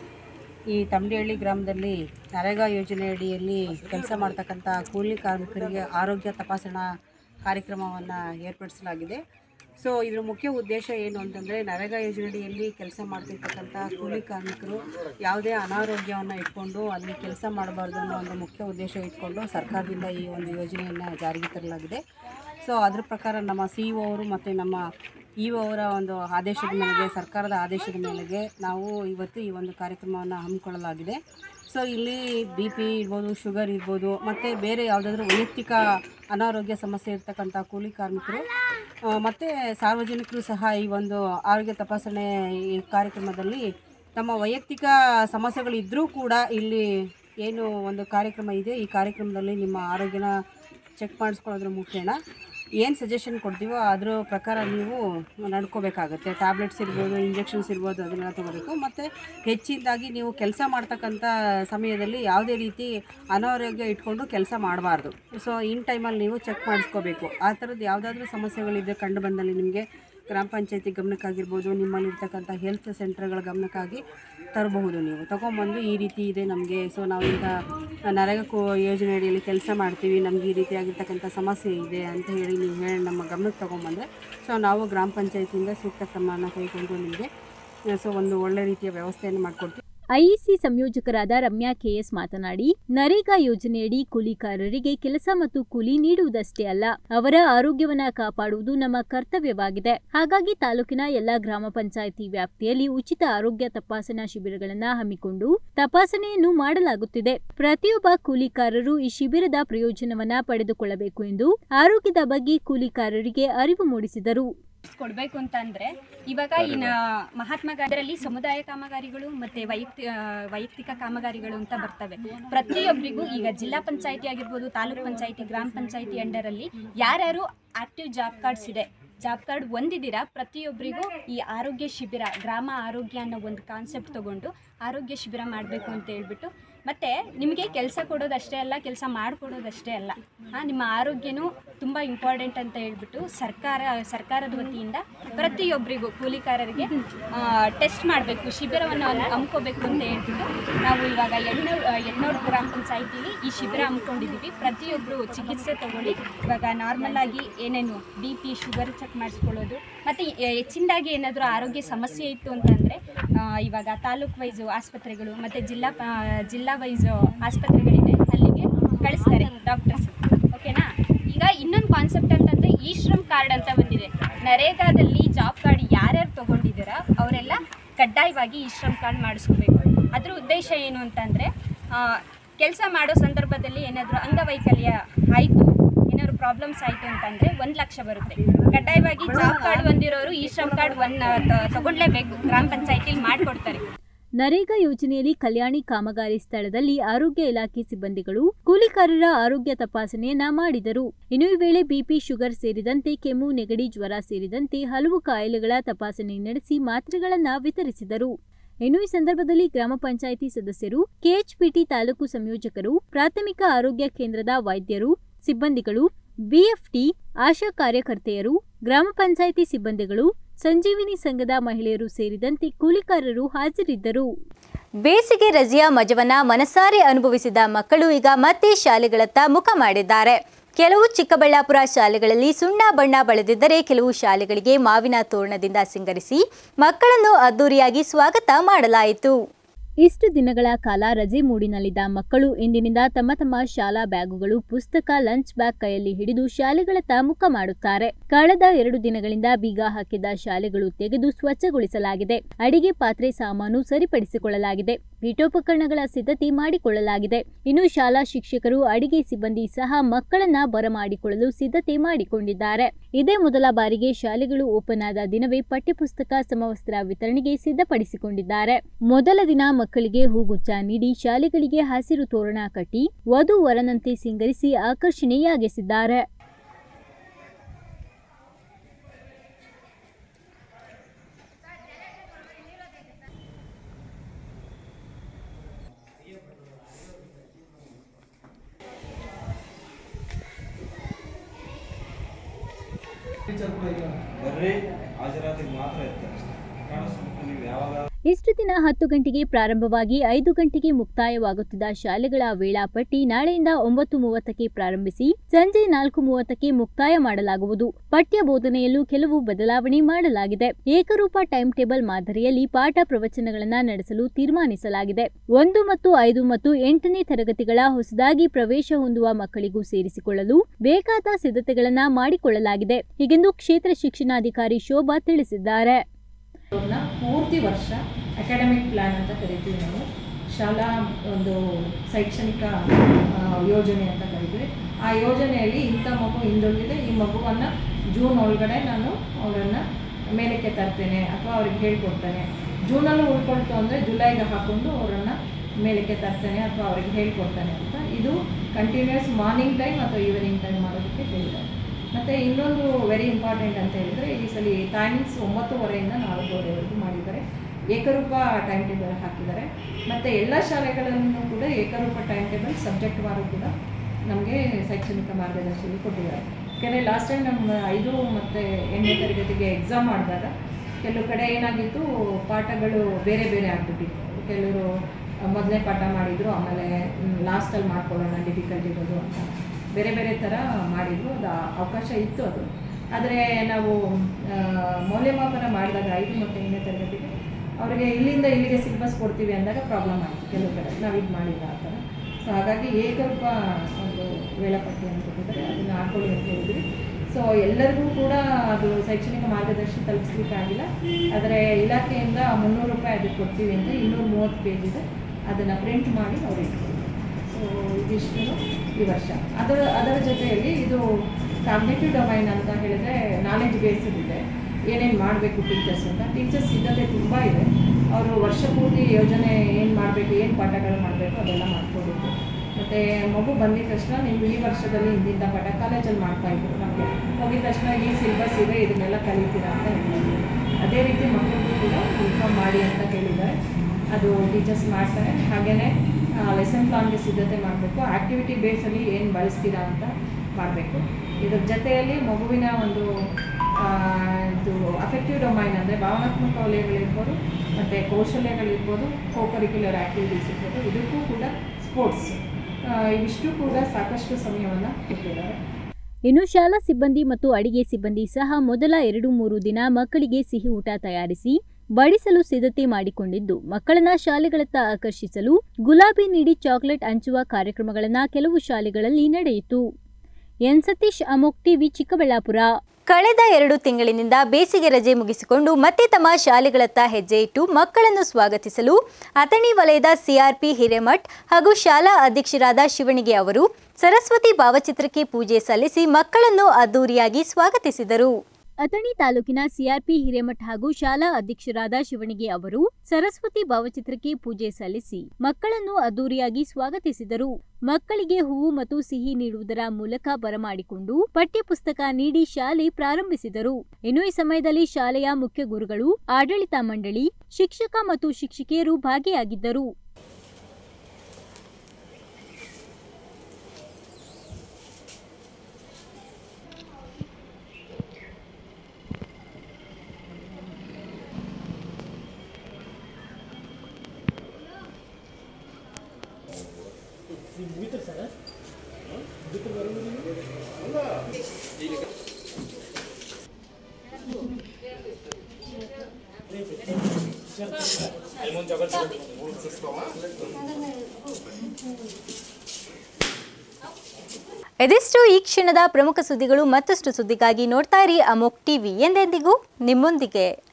ಈ ತಮಡಿಹಳ್ಳಿ ಗ್ರಾಮದಲ್ಲಿ ನರೇಗಾ ಯೋಜನೆ ಅಡಿಯಲ್ಲಿ ಕೆಲಸ ಮಾಡ್ತಕ್ಕಂಥ ಕೂಲಿ ಕಾರ್ಮಿಕರಿಗೆ ಆರೋಗ್ಯ ತಪಾಸಣಾ ಕಾರ್ಯಕ್ರಮವನ್ನು ಏರ್ಪಡಿಸಲಾಗಿದೆ ಸೊ ಇದ್ರ ಮುಖ್ಯ ಉದ್ದೇಶ ಏನು ಅಂತಂದರೆ ನರೇಗಾ ಯೋಜನೆಯಡಿಯಲ್ಲಿ ಕೆಲಸ ಮಾಡ್ತಿರ್ತಕ್ಕಂಥ ಕೂಲಿ ಕಾರ್ಮಿಕರು ಯಾವುದೇ ಅನಾರೋಗ್ಯವನ್ನು ಇಟ್ಕೊಂಡು ಅಲ್ಲಿ ಕೆಲಸ ಮಾಡಬಾರ್ದು ಅನ್ನೋ ಒಂದು ಮುಖ್ಯ ಉದ್ದೇಶ ಇಟ್ಕೊಂಡು ಸರ್ಕಾರದಿಂದ ಈ ಒಂದು ಯೋಜನೆಯನ್ನು ಜಾರಿಗೆ ತರಲಾಗಿದೆ ಸೊ ಅದ್ರ ಪ್ರಕಾರ ನಮ್ಮ ಸಿ ಇ ಅವರು ಮತ್ತು ನಮ್ಮ ಇ ಒ ಅವರ ಒಂದು ಆದೇಶದ ಮೇರೆಗೆ ಸರ್ಕಾರದ ಆದೇಶದ ಮೇರೆಗೆ ನಾವು ಇವತ್ತು ಈ ಒಂದು ಕಾರ್ಯಕ್ರಮವನ್ನು ಹಮ್ಮಿಕೊಳ್ಳಲಾಗಿದೆ ಸೊ ಇಲ್ಲಿ ಬಿ ಪಿ ಇರ್ಬೋದು ಶುಗರ್ ಇರ್ಬೋದು ಮತ್ತು ಬೇರೆ ಯಾವುದಾದ್ರೂ ವೈಯಕ್ತಿಕ ಅನಾರೋಗ್ಯ ಸಮಸ್ಯೆ ಇರ್ತಕ್ಕಂಥ ಕೂಲಿ ಕಾರ್ಮಿಕರು ಆ, ಮತ್ತು ಸಾರ್ವಜನಿಕರು ಸಹ ಈ ಒಂದು ಆರೋಗ್ಯ ತಪಾಸಣೆ ಈ ಕಾರ್ಯಕ್ರಮದಲ್ಲಿ ತಮ್ಮ ವೈಯಕ್ತಿಕ ಸಮಸ್ಯೆಗಳಿದ್ದರೂ ಕೂಡ ಇಲ್ಲಿ ಏನು ಒಂದು ಕಾರ್ಯಕ್ರಮ ಇದೆ ಈ ಕಾರ್ಯಕ್ರಮದಲ್ಲಿ ನಿಮ್ಮ ಆರೋಗ್ಯನ ಚೆಕ್ ಮಾಡಿಸ್ಕೊಳ್ಳೋದ್ರ ಮುಖೇನ ಏನು ಸಜೆಷನ್ ಕೊಡ್ತೀವೋ ಅದ್ರ ಪ್ರಕಾರ ನೀವು ನಡ್ಕೋಬೇಕಾಗತ್ತೆ ಟ್ಯಾಬ್ಲೆಟ್ಸ್ ಇರ್ಬೋದು ಇಂಜೆಕ್ಷನ್ಸ್ ಇರ್ಬೋದು ಅದನ್ನೆಲ್ಲ ತೊಗೋಬೇಕು ಮತ್ತು ಹೆಚ್ಚಿನದಾಗಿ ನೀವು ಕೆಲಸ ಮಾಡ್ತಕ್ಕಂಥ ಸಮಯದಲ್ಲಿ ಯಾವುದೇ ರೀತಿ ಅನಾರೋಗ್ಯ ಇಟ್ಕೊಂಡು ಕೆಲಸ ಮಾಡಬಾರ್ದು ಸೊ ಇನ್ ಟೈಮಲ್ಲಿ ನೀವು ಚೆಕ್ ಮಾಡಿಸ್ಕೋಬೇಕು ಆ ಥರದ್ದು ಯಾವುದಾದ್ರೂ ಸಮಸ್ಯೆಗಳಿದೆ ಕಂಡು ಬಂದಲ್ಲಿ ನಿಮಗೆ ಗ್ರಾಮ ಪಂಚಾಯತಿ ಗಮನಕ್ಕಾಗಿರ್ಬೋದು ನಿಮ್ಮಲ್ಲಿರ್ತಕ್ಕಂಥ ಹೆಲ್ತ್ ಸೆಂಟರ್ಗಳ ಗಮನಕ್ಕಾಗಿ ತರಬಹುದು ನೀವು ತೊಗೊಂಬಂದು ಈ ರೀತಿ ಇದೆ ನಮಗೆ ಸೊ ನಾವು ಇಂಥ ನರೇಗಾ ಕೋ ಯೋಜನೆ ಅಡಿಯಲ್ಲಿ ಕೆಲಸ ಮಾಡ್ತೀವಿ ನಮ್ಗೆ ಈ ರೀತಿಯಾಗಿರ್ತಕ್ಕಂಥ ಸಮಸ್ಯೆ ಇದೆ ಅಂತ ಹೇಳಿ ನೀವು ಹೇಳಿ ನಮ್ಮ ಗಮನಕ್ಕೆ ತೊಗೊಂಬಂದರೆ ಸೊ ನಾವು ಗ್ರಾಮ ಪಂಚಾಯತಿಯಿಂದ ಸೂಕ್ತ ಕ್ರಮವನ್ನು ಕೈಗೊಂಡು ನಿಮಗೆ ಸೊ ಒಂದು ಒಳ್ಳೆ ರೀತಿಯ ವ್ಯವಸ್ಥೆಯನ್ನು ಮಾಡಿಕೊಡ್ತೀವಿ ಐಇಸಿ ಸಂಯೋಜಕರಾದ ರಮ್ಯಾ ಕೆಎಸ್ ಮಾತನಾಡಿ ನರೇಗಾ ಯೋಜನೆಯಡಿ ಕೂಲಿಕಾರರಿಗೆ ಕೆಲಸ ಮತ್ತು ಕೂಲಿ ನೀಡುವುದಷ್ಟೇ ಅಲ್ಲ ಅವರ ಆರೋಗ್ಯವನ್ನ ಕಾಪಾಡುವುದು ನಮ್ಮ ಕರ್ತವ್ಯವಾಗಿದೆ ಹಾಗಾಗಿ ತಾಲೂಕಿನ ಎಲ್ಲಾ ಗ್ರಾಮ ಪಂಚಾಯಿತಿ ವ್ಯಾಪ್ತಿಯಲ್ಲಿ ಉಚಿತ ಆರೋಗ್ಯ ತಪಾಸಣಾ ಶಿಬಿರಗಳನ್ನ ಹಮ್ಮಿಕೊಂಡು ತಪಾಸಣೆಯನ್ನು ಮಾಡಲಾಗುತ್ತಿದೆ ಪ್ರತಿಯೊಬ್ಬ ಕೂಲಿಕಾರರು ಈ ಶಿಬಿರದ ಪ್ರಯೋಜನವನ್ನ ಪಡೆದುಕೊಳ್ಳಬೇಕು ಎಂದು ಆರೋಗ್ಯದ ಬಗ್ಗೆ ಕೂಲಿಕಾರರಿಗೆ ಅರಿವು ಮೂಡಿಸಿದರು ಕೊಡಬೇಕು ಅಂತಂದ್ರೆ ಇವಾಗ ಇನ್ನ ಮಹಾತ್ಮ ಗಾಂಧಿರಲ್ಲಿ ಸಮುದಾಯ ಕಾಮಗಾರಿಗಳು ಮತ್ತೆ ವೈಯಕ್ತಿ ಆ, ವೈಯಕ್ತಿಕ ಕಾಮಗಾರಿಗಳು ಅಂತ ಬರ್ತವೆ ಪ್ರತಿಯೊಬ್ಬರಿಗೂ ಈಗ ಜಿಲ್ಲಾ ಪಂಚಾಯತಿ ಆಗಿರ್ಬೋದು ತಾಲೂಕ್ ಪಂಚಾಯತಿ ಗ್ರಾಮ ಪಂಚಾಯತಿ ಅಂಡರಲ್ಲಿ ಯಾರ್ಯಾರು ಆಕ್ಟಿವ್ ಜಾಬ್ ಕಾರ್ಡ್ಸ್ ಇದೆ ಜಾಬ್ ಕಾರ್ಡ್ ಹೊಂದಿದ್ದೀರಾ ಪ್ರತಿಯೊಬ್ಬರಿಗೂ ಈ ಆರೋಗ್ಯ ಶಿಬಿರ ಗ್ರಾಮ ಆರೋಗ್ಯ ಅನ್ನೋ ಒಂದು ಕಾನ್ಸೆಪ್ಟ್ ತಗೊಂಡು ಆರೋಗ್ಯ ಶಿಬಿರ ಮಾಡಬೇಕು ಅಂತ ಹೇಳ್ಬಿಟ್ಟು ಮತ್ತು ನಿಮಗೆ ಕೆಲಸ ಕೊಡೋದಷ್ಟೇ ಅಲ್ಲ ಕೆಲಸ ಮಾಡಿಕೊಡೋದಷ್ಟೇ ಅಲ್ಲ ಆ, ನಿಮ್ಮ ಆರೋಗ್ಯನೂ ತುಂಬ ಇಂಪಾರ್ಟೆಂಟ್ ಅಂತ ಹೇಳ್ಬಿಟ್ಟು ಸರ್ಕಾರ ಸರ್ಕಾರದ ವತಿಯಿಂದ ಪ್ರತಿಯೊಬ್ಬರಿಗೂ ಕೂಲಿಕಾರರಿಗೆ ಟೆಸ್ಟ್ ಮಾಡಬೇಕು ಶಿಬಿರವನ್ನು ಹಮ್- ಹಮ್ಕೋಬೇಕು ಅಂತ ಹೇಳ್ಬಿಟ್ಟು ನಾವು ಇವಾಗ ಎಣ್ಣೂರು ಎಣ್ಣೂರು ಗ್ರಾಮ ಪಂಚಾಯತಿಲಿ ಈ ಶಿಬಿರ ಹಮ್ಮಿಕೊಂಡಿದ್ದೀವಿ ಪ್ರತಿಯೊಬ್ಬರು ಚಿಕಿತ್ಸೆ ತಗೊಳ್ಳಿ ಇವಾಗ ನಾರ್ಮಲ್ ಆಗಿ ಏನೇನು ಬಿ ಪಿ ಶುಗರ್ ಚೆಕ್ ಮಾಡಿಸ್ಕೊಳ್ಳೋದು ಮತ್ತು ಹೆಚ್ಚಿನದಾಗಿ ಏನಾದರೂ ಆರೋಗ್ಯ ಸಮಸ್ಯೆ ಇತ್ತು ಅಂತಂದರೆ ಇವಾಗ ತಾಲೂಕ್ ವೈಸು ಆಸ್ಪತ್ರೆಗಳು ಮತ್ತು ಜಿಲ್ಲಾ ಪ- ಜಿಲ್ಲಾ ವೈಸು ಆಸ್ಪತ್ರೆಗಳಿದೆ ಅಲ್ಲಿಗೆ ಕಳಿಸ್ತಾರೆ ಡಾಕ್ಟರ್ಸ್ ಓಕೆನಾ ಈಗ ಇನ್ನೊಂದು ಕಾನ್ಸೆಪ್ಟ್ ಅಂತಂದರೆ ಇ ಶ್ರಮ್ ಕಾರ್ಡ್ ಅಂತ ಬಂದಿದೆ ನರೇಗಾದಲ್ಲಿ ಜಾಬ್ ಕಾರ್ಡ್ ಯಾರ್ಯಾರು ತೊಗೊಂಡಿದ್ದೀರಾ ಅವರೆಲ್ಲ ಕಡ್ಡಾಯವಾಗಿ ಇ ಶ್ರಮ್ ಕಾರ್ಡ್ ಮಾಡಿಸ್ಕೋಬೇಕು ಅದ್ರ ಉದ್ದೇಶ ಏನು ಅಂತಂದರೆ ಕೆಲಸ ಮಾಡೋ ಸಂದರ್ಭದಲ್ಲಿ ಏನಾದರೂ ಅಂಗವೈಕಲ್ಯ ಆಯಿತು ಏನಾದ್ರು ಪ್ರಾಬ್ಲಮ್ಸ್ ಆಯಿತು ಅಂತಂದರೆ ಒಂದು ಲಕ್ಷ ಬರುತ್ತೆ ಕಡ್ಡಾಯವಾಗಿ ಜಾಬ್ ಕಾರ್ಡ್ ಹೊಂದಿರೋರು ಇ ಶ್ರಮ್ ಕಾರ್ಡ್ ಒನ್ ತಗೊಳ್ಲೇಬೇಕು ಗ್ರಾಮ ಪಂಚಾಯತಿಲಿ ಮಾಡಿಕೊಡ್ತಾರೆ ನರೇಗಾ ಯೋಜನೆಯಲ್ಲಿ ಕಲ್ಯಾಣಿ ಕಾಮಗಾರಿ ಸ್ಥಳದಲ್ಲಿ ಆರೋಗ್ಯ ಇಲಾಖೆ ಸಿಬ್ಬಂದಿಗಳು ಕೂಲಿಕಾರರ ಆರೋಗ್ಯ ತಪಾಸಣೆಯನ್ನ ಮಾಡಿದರು ಇನ್ನು ಈ ವೇಳೆ ಬಿಪಿ ಶುಗರ್ ಸೇರಿದಂತೆ ಕೆಮ್ಮು ನೆಗಡಿ ಜ್ವರ ಸೇರಿದಂತೆ ಹಲವು ಕಾಯಿಲೆಗಳ ತಪಾಸಣೆ ನಡೆಸಿ ಮಾತ್ರೆಗಳನ್ನ ವಿತರಿಸಿದರು ಇನ್ನು ಈ ಸಂದರ್ಭದಲ್ಲಿ ಗ್ರಾಮ ಪಂಚಾಯಿತಿ ಸದಸ್ಯರು ಕೆಎಚ್ಪಿಟಿ ತಾಲೂಕು ಸಂಯೋಜಕರು ಪ್ರಾಥಮಿಕ ಆರೋಗ್ಯ ಕೇಂದ್ರದ ವೈದ್ಯರು ಸಿಬ್ಬಂದಿಗಳು ಬಿಎಫ್ಟಿ ಆಶಾ ಕಾರ್ಯಕರ್ತೆಯರು ಗ್ರಾಮ ಪಂಚಾಯಿತಿ ಸಿಬ್ಬಂದಿಗಳು ಸಂಜೀವಿನಿ ಸಂಘದ ಮಹಿಳೆಯರು ಸೇರಿದಂತೆ ಕೂಲಿಕಾರರು ಹಾಜರಿದ್ದರು ಬೇಸಿಗೆ ರಜೆಯ ಮಜವನ್ನ ಮನಸಾರೆ ಅನುಭವಿಸಿದ ಮಕ್ಕಳು ಈಗ ಮತ್ತೆ ಶಾಲೆಗಳತ್ತ ಮುಖ ಮಾಡಿದ್ದಾರೆ ಕೆಲವು ಚಿಕ್ಕಬಳ್ಳಾಪುರ ಶಾಲೆಗಳಲ್ಲಿ ಸುಣ್ಣ ಬಣ್ಣ ಬಳೆದಿದ್ದರೆ ಕೆಲವು ಶಾಲೆಗಳಿಗೆ ಮಾವಿನ ತೋರಣದಿಂದ ಸಿಂಗರಿಸಿ ಮಕ್ಕಳನ್ನು ಅದ್ದೂರಿಯಾಗಿ ಸ್ವಾಗತ ಮಾಡಲಾಯಿತು ಇಷ್ಟು ದಿನಗಳ ಕಾಲ ರಜೆ ಮೂಡಿನಲ್ಲಿದ್ದ ಮಕ್ಕಳು ಇಂದಿನಿಂದ ತಮ್ಮ ತಮ್ಮ ಶಾಲಾ ಬ್ಯಾಗುಗಳು ಪುಸ್ತಕ ಲಂಚ್ ಬ್ಯಾಗ್ ಕೈಯಲ್ಲಿ ಹಿಡಿದು ಶಾಲೆಗಳತ್ತ ಮುಖ ಮಾಡುತ್ತಾರೆ ಕಳೆದ ಎರಡು ದಿನಗಳಿಂದ ಬೀಗ ಹಾಕಿದ್ದ ಶಾಲೆಗಳು ತೆಗೆದು ಸ್ವಚ್ಛಗೊಳಿಸಲಾಗಿದೆ ಅಡಿಗೆ ಪಾತ್ರೆ ಸಾಮಾನು ಸರಿಪಡಿಸಿಕೊಳ್ಳಲಾಗಿದೆ ಪೀಠೋಪಕರಣಗಳ ಸಿದ್ಧತೆ ಮಾಡಿಕೊಳ್ಳಲಾಗಿದೆ ಇನ್ನು ಶಾಲಾ ಶಿಕ್ಷಕರು ಅಡಿಗೆ ಸಿಬ್ಬಂದಿ ಸಹ ಮಕ್ಕಳನ್ನ ಬರಮಾಡಿಕೊಳ್ಳಲು ಸಿದ್ಧತೆ ಮಾಡಿಕೊಂಡಿದ್ದಾರೆ ಇದೇ ಮೊದಲ ಬಾರಿಗೆ ಶಾಲೆಗಳು ಓಪನ್ ಆದ ದಿನವೇ ಪಠ್ಯಪುಸ್ತಕ ಸಮವಸ್ತ್ರ ವಿತರಣೆಗೆ ಸಿದ್ಧಪಡಿಸಿಕೊಂಡಿದ್ದಾರೆ ಮೊದಲ ದಿನ ಮಕ್ಕಳಿಗೆ ಹೂಗುಚ್ಚ ನೀಡಿ ಶಾಲೆಗಳಿಗೆ ಹಸಿರು ತೋರಣ ಕಟ್ಟಿ ವಧು ವರನಂತೆ ಸಿಂಗರಿಸಿ ಆಕರ್ಷಣೆಯಾಗಿಸಿದ್ದಾರೆ ಬರ್ರಿ ಹಾಜರಾತಿಗೆ ಮಾತ್ರ ಇರ್ತಾರೆ ಕಾಣಿಸ್ಬೇಕು ನೀವು ಯಾವಾಗ ಇಷ್ಟು ದಿನ ಹತ್ತು ಗಂಟೆಗೆ ಪ್ರಾರಂಭವಾಗಿ ಐದು ಗಂಟೆಗೆ ಮುಕ್ತಾಯವಾಗುತ್ತಿದ್ದ ಶಾಲೆಗಳ ವೇಳಾಪಟ್ಟಿ ನಾಳೆಯಿಂದ ಒಂಬತ್ತು ಮೂವತ್ತಕ್ಕೆ ಪ್ರಾರಂಭಿಸಿ ಸಂಜೆ ನಾಲ್ಕು ಮೂವತ್ತಕ್ಕೆ ಮುಕ್ತಾಯ ಮಾಡಲಾಗುವುದು ಪಠ್ಯ ಬೋಧನೆಯಲ್ಲೂ ಕೆಲವು ಬದಲಾವಣೆ ಮಾಡಲಾಗಿದೆ ಏಕರೂಪ ಟೈಮ್ ಟೇಬಲ್ ಮಾದರಿಯಲ್ಲಿ ಪಾಠ ಪ್ರವಚನಗಳನ್ನ ನಡೆಸಲು ತೀರ್ಮಾನಿಸಲಾಗಿದೆ ಒಂದು ಮತ್ತು ಐದು ಮತ್ತು ಎಂಟನೇ ತರಗತಿಗಳ ಹೊಸದಾಗಿ ಪ್ರವೇಶ ಹೊಂದುವ ಮಕ್ಕಳಿಗೂ ಸೇರಿಸಿಕೊಳ್ಳಲು ಬೇಕಾದ ಸಿದ್ಧತೆಗಳನ್ನ ಮಾಡಿಕೊಳ್ಳಲಾಗಿದೆ ಹೀಗೆಂದು ಕ್ಷೇತ್ರ ಶಿಕ್ಷಣಾಧಿಕಾರಿ ಶೋಭಾ ತಿಳಿಸಿದ್ದಾರೆ ಅವ್ರನ್ನ ಪೂರ್ತಿ ವರ್ಷ ಅಕಾಡೆಮಿಕ್ ಪ್ಲ್ಯಾನ್ ಅಂತ ಕರಿತೀವಿ ನಾವು ಶಾಲಾ ಒಂದು ಶೈಕ್ಷಣಿಕ ಆ, ಯೋಜನೆ ಅಂತ ಕರಿತೀವಿ ಆ ಯೋಜನೆಯಲ್ಲಿ ಇಂಥ ಮಗು ಹಿಂದುಳಿದಿದೆ ಈ ಮಗುವನ್ನು ಜೂನ್ ಒಳಗಡೆ ನಾನು ಅವರನ್ನು ಮೇಲಕ್ಕೆ ತರ್ತೇನೆ ಅಥವಾ ಅವ್ರಿಗೆ ಹೇಳ್ಕೊಡ್ತೇನೆ ಜೂನಲ್ಲೂ ಉಳ್ಕೊಳ್ತು ಅಂದರೆ ಜುಲೈಗೆ ಹಾಕ್ಕೊಂಡು ಅವರನ್ನು ಮೇಲಕ್ಕೆ ತರ್ತೇನೆ ಅಥವಾ ಅವ್ರಿಗೆ ಹೇಳ್ಕೊಡ್ತೇನೆ ಅಂತ ಇದು ಕಂಟಿನ್ಯೂಸ್ ಮಾರ್ನಿಂಗ್ ಟೈಮ್ ಅಥವಾ ಈವ್ನಿಂಗ್ ಟೈಮ್ ಮಾಡೋದಕ್ಕೆ ಹೇಳಿದ್ದಾರೆ ಮತ್ತು ಇನ್ನೊಂದು ವೆರಿ ಇಂಪಾರ್ಟೆಂಟ್ ಅಂತ ಹೇಳಿದರೆ ಈ ಸಲ ಟೈಮ್ಸ್ ಒಂಬತ್ತುವರೆಯಿಂದ ನಾಲ್ಕೂವರೆವರೆಗೂ ಮಾಡಿದ್ದಾರೆ ಏಕರೂಪ ಟೈಮ್ ಟೇಬಲ್ ಹಾಕಿದ್ದಾರೆ ಮತ್ತು ಎಲ್ಲ ಶಾಲೆಗಳನ್ನು ಕೂಡ ಏಕರೂಪ ಟೈಮ್ ಟೇಬಲ್ ಸಬ್ಜೆಕ್ಟ್ ವಾರು ಕೂಡ ನಮಗೆ ಶೈಕ್ಷಣಿಕ ಮಾರ್ಗದರ್ಶನ ಕೊಟ್ಟಿದ್ದಾರೆ ಯಾಕೆಂದರೆ ಲಾಸ್ಟ್ ಟೈಮ್ ನಮ್ಮ ಐದು ಮತ್ತು ಎಂಟನೇ ತರಗತಿಗೆ ಎಕ್ಸಾಮ್ ಮಾಡಿದಾಗ ಕೆಲವು ಕಡೆ ಏನಾಗಿತ್ತು ಪಾಠಗಳು ಬೇರೆ ಬೇರೆ ಆಗ್ಬಿಟ್ಟಿತ್ತು ಕೆಲವರು ಮೊದಲನೇ ಪಾಠ ಮಾಡಿದರು ಆಮೇಲೆ ಲಾಸ್ಟಲ್ಲಿ ಮಾಡ್ಕೊಳ್ಳೋಣ ಡಿಫಿಕಲ್ಟ್ ಇರೋದು ಅಂತ ಬೇರೆ ಬೇರೆ ಥರ ಮಾಡಿದರು ಅದು ಆ- ಅವಕಾಶ ಇತ್ತು ಅದು ಆದರೆ ನಾವು ಆ, ಮೌಲ್ಯಮಾಪನ ಮಾಡಿದಾಗ ಐದು ಮತ್ತು ಎಂಟನೇ ತರಗತಿಗೆ ಅವರಿಗೆ ಇಲ್ಲಿಂದ ಇಲ್ಲಿಗೆ ಸಿಲೆಬಸ್ ಕೊಡ್ತೀವಿ ಅಂದಾಗ ಪ್ರಾಬ್ಲಮ್ ಆಯಿತು ಕೆಲವು ಕಡೆ ನಾವು ಇದು ಮಾಡಿಲ್ಲ ಆ ಥರ ಸೊ ಹಾಗಾಗಿ ಏಕರೂಪ ಒಂದು ವೇಳಾಪಟ್ಟಿಯನ್ನು ಕೊಟ್ಟಿದ್ದಾರೆ ಅದನ್ನು ಹಾಕೊಳ್ಳಿ ಅಂತ ಹೇಳಿದ್ವಿ ಸೊ ಎಲ್ಲರಿಗೂ ಕೂಡ ಅದು ಶೈಕ್ಷಣಿಕ ಮಾರ್ಗದರ್ಶನ ತಲುಪಿಸ್ಲಿಕ್ಕಾಗಿಲ್ಲ ಆದರೆ ಇಲಾಖೆಯಿಂದ ಮುನ್ನೂರು ರೂಪಾಯಿ ಅದಕ್ಕೆ ಕೊಡ್ತೀವಿ ಅಂತ ಇನ್ನೂರ ಮೂವತ್ತು ಪೇಜ್ ಇದೆ ಅದನ್ನು ಪ್ರಿಂಟ್ ಮಾಡಿ ಅವ್ರಿಗೆ ಸೊ ಇದಿಷ್ಟು ಈ ವರ್ಷ ಅದರ ಅದರ ಜೊತೆಯಲ್ಲಿ ಇದು ಕಾಗ್ನೇಟಿವ್ ಡೊಮೈನ್ ಅಂತ ಹೇಳಿದ್ರೆ ನಾಲೆಜ್ ಬೇಸ್ಡ್ ಇದೆ ಏನೇನು ಮಾಡಬೇಕು ಟೀಚರ್ಸ್ ಅಂತ ಟೀಚರ್ಸ್ ಸಿದ್ಧತೆ ತುಂಬ ಇದೆ ಅವರು ವರ್ಷ ಪೂರ್ತಿ ಯೋಜನೆ ಏನು ಮಾಡಬೇಕು ಏನು ಪಾಠಗಳು ಮಾಡಬೇಕು ಅದೆಲ್ಲ ಮಾಡ್ಕೋಬೇಕು ಮತ್ತು ಮಗು ಬಂದಿದ ತಕ್ಷಣ ನೀವು ಈ ವರ್ಷದಲ್ಲಿ ಇಂತಿಂಥ ಪಾಠ ಕಾಲೇಜಲ್ಲಿ ಮಾಡ್ತಾ ಇದ್ರು ನಮಗೆ ಹೋಗಿದ ತಕ್ಷಣ ಈ ಸಿಲೆಬಸ್ ಇದೆ ಇದನ್ನೆಲ್ಲ ಕಲಿತೀರಾ ಅಂತ ಹೇಳಿದ್ರು ಅದೇ ರೀತಿ ಮಕ್ಕಳಿಗೂ ಕೂಡ ಇನ್ಫಾರ್ಮ್ ಮಾಡಿ ಅಂತ ಕೇಳಿದ್ದಾರೆ ಅದು ಟೀಚರ್ಸ್ ಮಾಡ್ತಾರೆ ಹಾಗೆಯೇ ಲೆಸನ್ ಪ್ಲಾನ್ಗೆ ಸಿದ್ಧತೆ ಮಾಡಬೇಕು ಆ್ಯಕ್ಟಿವಿಟಿ ಬೇಸಲ್ಲಿ ಏನು ಬಳಸ್ತೀರಾ ಅಂತ ಮಾಡಬೇಕು ಇದ್ರ ಜೊತೆಯಲ್ಲಿ ಮಗುವಿನ ಒಂದು ಆ, ಇದು ಅಫೆಕ್ಟಿವ್ ಡೊಮೈನ್ ಅಂದರೆ ಭಾವನಾತ್ಮಕ ವಲಯಗಳಿರ್ಬೋದು ಮತ್ತು ಕೌಶಲ್ಯಗಳಿರ್ಬೋದು ಕೋ ಕರಿಕ್ಯುಲರ್ ಆ್ಯಕ್ಟಿವಿಟೀಸ್ ಇರ್ಬೋದು ಇದಕ್ಕೂ ಕೂಡ ಸ್ಪೋರ್ಟ್ಸ್ ಇವಿಷ್ಟು ಕೂಡ ಸಾಕಷ್ಟು ಸಮಯವನ್ನು ಕೊಟ್ಟಿದ್ದಾರೆ ಇನ್ನು ಶಾಲಾ ಸಿಬ್ಬಂದಿ ಮತ್ತು ಅಡಿಗೆ ಸಿಬ್ಬಂದಿ ಸಹ ಮೊದಲ ಎರಡು ಮೂರು ದಿನ ಮಕ್ಕಳಿಗೆ ಸಿಹಿ ಊಟ ತಯಾರಿಸಿ ಬಡಿಸಲು ಸಿದ್ಧತೆ ಮಾಡಿಕೊಂಡಿದ್ದು ಮಕ್ಕಳನ್ನ ಶಾಲೆಗಳತ್ತ ಆಕರ್ಷಿಸಲು ಗುಲಾಬಿ ನೀಡಿ ಚಾಕ್ಲೇಟ್ ಹಂಚುವ ಕಾರ್ಯಕ್ರಮಗಳನ್ನ ಕೆಲವು ಶಾಲೆಗಳಲ್ಲಿ ನಡೆಯಿತು ಎನ್ ಸತೀಶ್ ಅಮೋಕ್ ಟಿವಿ ಚಿಕ್ಕಬಳ್ಳಾಪುರ ಕಳೆದ ಎರಡು ತಿಂಗಳಿನಿಂದ ಬೇಸಿಗೆ ರಜೆ ಮುಗಿಸಿಕೊಂಡು ಮತ್ತೆ ತಮ್ಮ ಶಾಲೆಗಳತ್ತ ಹೆಜ್ಜೆ ಇಟ್ಟು ಮಕ್ಕಳನ್ನು ಸ್ವಾಗತಿಸಲು ಅಥಣಿ ವಲಯದ ಸಿಆರ್ಪಿ ಹಿರೇಮಠ್ ಹಾಗೂ ಶಾಲಾ ಅಧ್ಯಕ್ಷರಾದ ಶಿವಣಿಗೆ ಅವರು ಸರಸ್ವತಿ ಭಾವಚಿತ್ರಕ್ಕೆ ಪೂಜೆ ಸಲ್ಲಿಸಿ ಮಕ್ಕಳನ್ನು ಅದ್ದೂರಿಯಾಗಿ ಸ್ವಾಗತಿಸಿದರು ಅಥಣಿ ತಾಲೂಕಿನ ಸಿಆರ್ಪಿ ಹಿರೇಮಠ್ ಹಾಗೂ ಶಾಲಾ ಅಧ್ಯಕ್ಷರಾದ ಶಿವಣಿಗೆ ಅವರು ಸರಸ್ವತಿ ಭಾವಚಿತ್ರಕ್ಕೆ ಪೂಜೆ ಸಲ್ಲಿಸಿ ಮಕ್ಕಳನ್ನು ಅದ್ದೂರಿಯಾಗಿ ಸ್ವಾಗತಿಸಿದರು ಮಕ್ಕಳಿಗೆ ಹೂವು ಮತ್ತು ಸಿಹಿ ನೀಡುವುದರ ಮೂಲಕ ಬರಮಾಡಿಕೊಂಡು ಪಠ್ಯಪುಸ್ತಕ ನೀಡಿ ಶಾಲೆ ಪ್ರಾರಂಭಿಸಿದರು ಇನ್ನು ಈ ಸಮಯದಲ್ಲಿ ಶಾಲೆಯ ಮುಖ್ಯ ಗುರುಗಳು ಆಡಳಿತ ಮಂಡಳಿ ಶಿಕ್ಷಕ ಮತ್ತು ಶಿಕ್ಷಕಿಯರು ಭಾಗಿಯಾಗಿದ್ದರು ಇದಿಷ್ಟು ಈ ಕ್ಷಣದ ಪ್ರಮುಖ ಸುದ್ದಿಗಳು ಮತ್ತಷ್ಟು ಸುದ್ದಿಗಾಗಿ ನೋಡ್ತಾ ಇರಿ ಅಮೋಕ್ ಟಿವಿ ಎಂದೆಂದಿಗೂ ನಿಮ್ಮೊಂದಿಗೆ